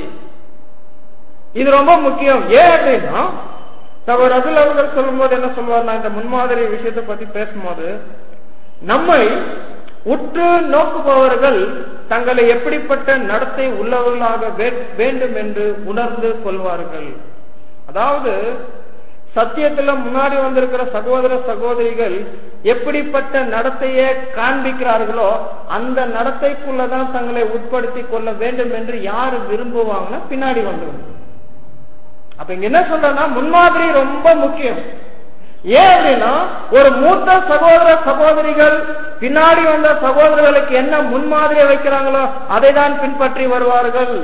இது ரொம்ப முக்கியம் ஏன் அப்படின்னா சகோதரர் அபில் அவர்கள் சொல்லும்போது என்ன சொல்வார்னா இந்த முன்மாதிரி விஷயத்தை பத்தி பேசும்போது நம்மை உற்று நோக்குபவர்கள் தங்களை எப்படிப்பட்ட நடத்தை உள்ளவர்களாக வே- வேண்டும் என்று உணர்ந்து கொள்வார்கள் அதாவது சத்தியத்துல முன்னாடி வந்திருக்கிற சகோதர சகோதரிகள் எப்படிப்பட்ட நடத்தையை காண்பிக்கிறார்களோ அந்த நடத்தைக்குள்ளதான் தங்களை உட்படுத்திக் கொள்ள வேண்டும் என்று யார் விரும்புவாங்கன்னா பின்னாடி வந்துடும் அப்ப இங்க என்ன சொல்றேன்னா முன்மாதிரி ரொம்ப முக்கியம் ஏன் அப்படின்னா ஒரு மூத்த சகோதர சகோதரிகள் பின்னாடி வந்த சகோதரர்களுக்கு என்ன முன்மாதிரியை வைக்கிறாங்களோ அதை தான் பின்பற்றி வருவார்கள்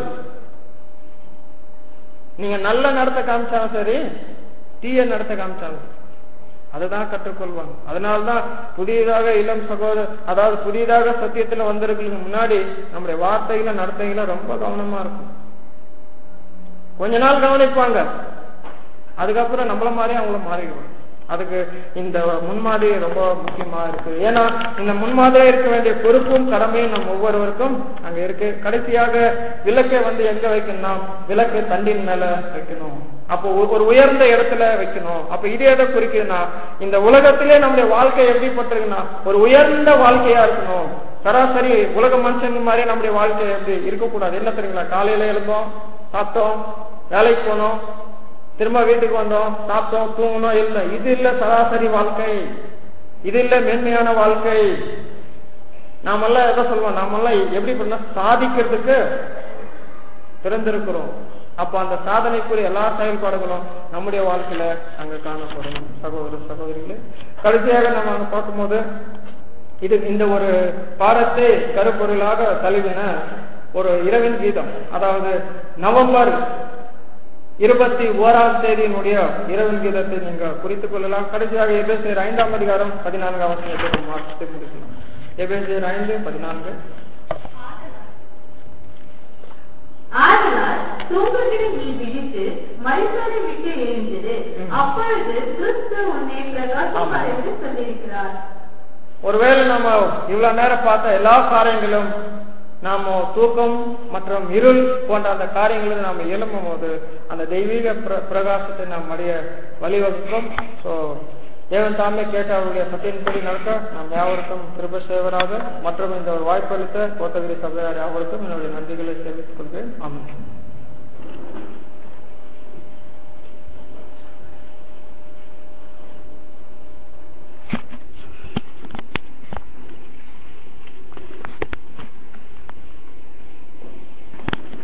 நீங்க நல்ல நடத்த காமிச்சாலும் சரி தீய நடத்த காமிச்சாலும் அதுதான் கற்றுக்கொள்வாங்க அதனால்தான் புதியதாக இளம் சகோதர அதாவது புதியதாக சத்தியத்துல வந்திருக்கிறதுக்கு முன்னாடி நம்முடைய வார்த்தைகள நடத்தைகள ரொம்ப கவனமா இருக்கும் கொஞ்ச நாள் கவனிப்பாங்க அதுக்கப்புறம் நம்மள மாதிரி அவங்கள மாறிடுவாங்க அதுக்கு இந்த முன்மாதிரி ரொம்ப முக்கியமா இருக்கு ஏன்னா இந்த முன்மாதிரி இருக்க வேண்டிய பொறுப்பும் கடமையும் நம்ம ஒவ்வொருவருக்கும் அங்க இருக்கு கடைசியாக விளக்கை வந்து எங்க வைக்கணும்னா விளக்கை தண்டின் மேல வைக்கணும் அப்போ ஒரு- ஒரு உயர்ந்த இடத்துல வைக்கணும் அப்ப இது எதை குறிக்குதுன்னா இந்த உலகத்திலே நம்முடைய வாழ்க்கை எப்படிப்பட்டிருக்குன்னா ஒரு உயர்ந்த வாழ்க்கையா இருக்கணும் சராசரி உலக மனுஷங்க மாதிரி நம்முடைய வாழ்க்கை எப்படி இருக்கக்கூடாது என்ன தெரியுங்களா காலையில எழுந்தோம் சாப்பிட்டோம் வேலைக்கு போனோம் திரும்ப வீட்டுக்கு வந்தோம் சாப்பிட்டோம் தூங்கணும் இல்ல இது இல்ல சராசரி வாழ்க்கை இது இல்ல மேன்மையான வாழ்க்கை நாமெல்லாம் எதை சொல்லுவோம் நாமெல்லாம் எப்படி பண்ண சாதிக்கிறதுக்கு பிறந்திருக்கிறோம் அப்ப அந்த சாதனைக்குரிய எல்லா செயல்பாடுகளும் நம்முடைய வாழ்க்கையில அங்க காணப்படும் சகோதர சகோதரிகளே கடைசியாக நம்ம அங்க பார்க்கும்போது இது இந்த ஒரு பாடத்தை கருப்பொருளாக தழுவின ஒரு இரவின் கீதம் அதாவது நவம்பர் இருபத்தி ஓராம் தேதியினுடைய இரவின் கீதத்தை நீங்க குறித்துக் கொள்ளலாம் கடைசியாக எபேசியர் ஐந்தாம் அதிகாரம் பதினான்காம் வசனத்தை மாற்றி முடிக்கலாம் எபேசியர் ஐந்து பதினான்கு ஆதலால் தூங்குகிற நீ விழித்து மரித்தோரை விட்டு எழுந்தது ம். அப்பொழுது கிறிஸ்து உன்னை பிரகாசமாக என்று சொல்லியிருக்கிறார் ஒருவேளை நம்ம இவ்வளவு நேரம் பார்த்த எல்லா காரியங்களும் நாம தூக்கம் மற்றும் இருள் போன்ற அந்த காரியங்களில் நாம எழும்பும் போது அந்த தெய்வீக பிர- பிரகாசத்தை நாம் அடைய வழிவகுக்கும் ஸோ தேவன் தாமே கேட்ட அவருடைய சத்தியின்படி நடக்க நாம் யாவருக்கும் கிருப சேவராக மற்றும் இந்த ஒரு வாய்ப்பளித்த கோத்தகிரி சபையார் யாவருக்கும் என்னுடைய நன்றிகளை தெரிவித்துக் கொள்கிறேன் ஆமாம்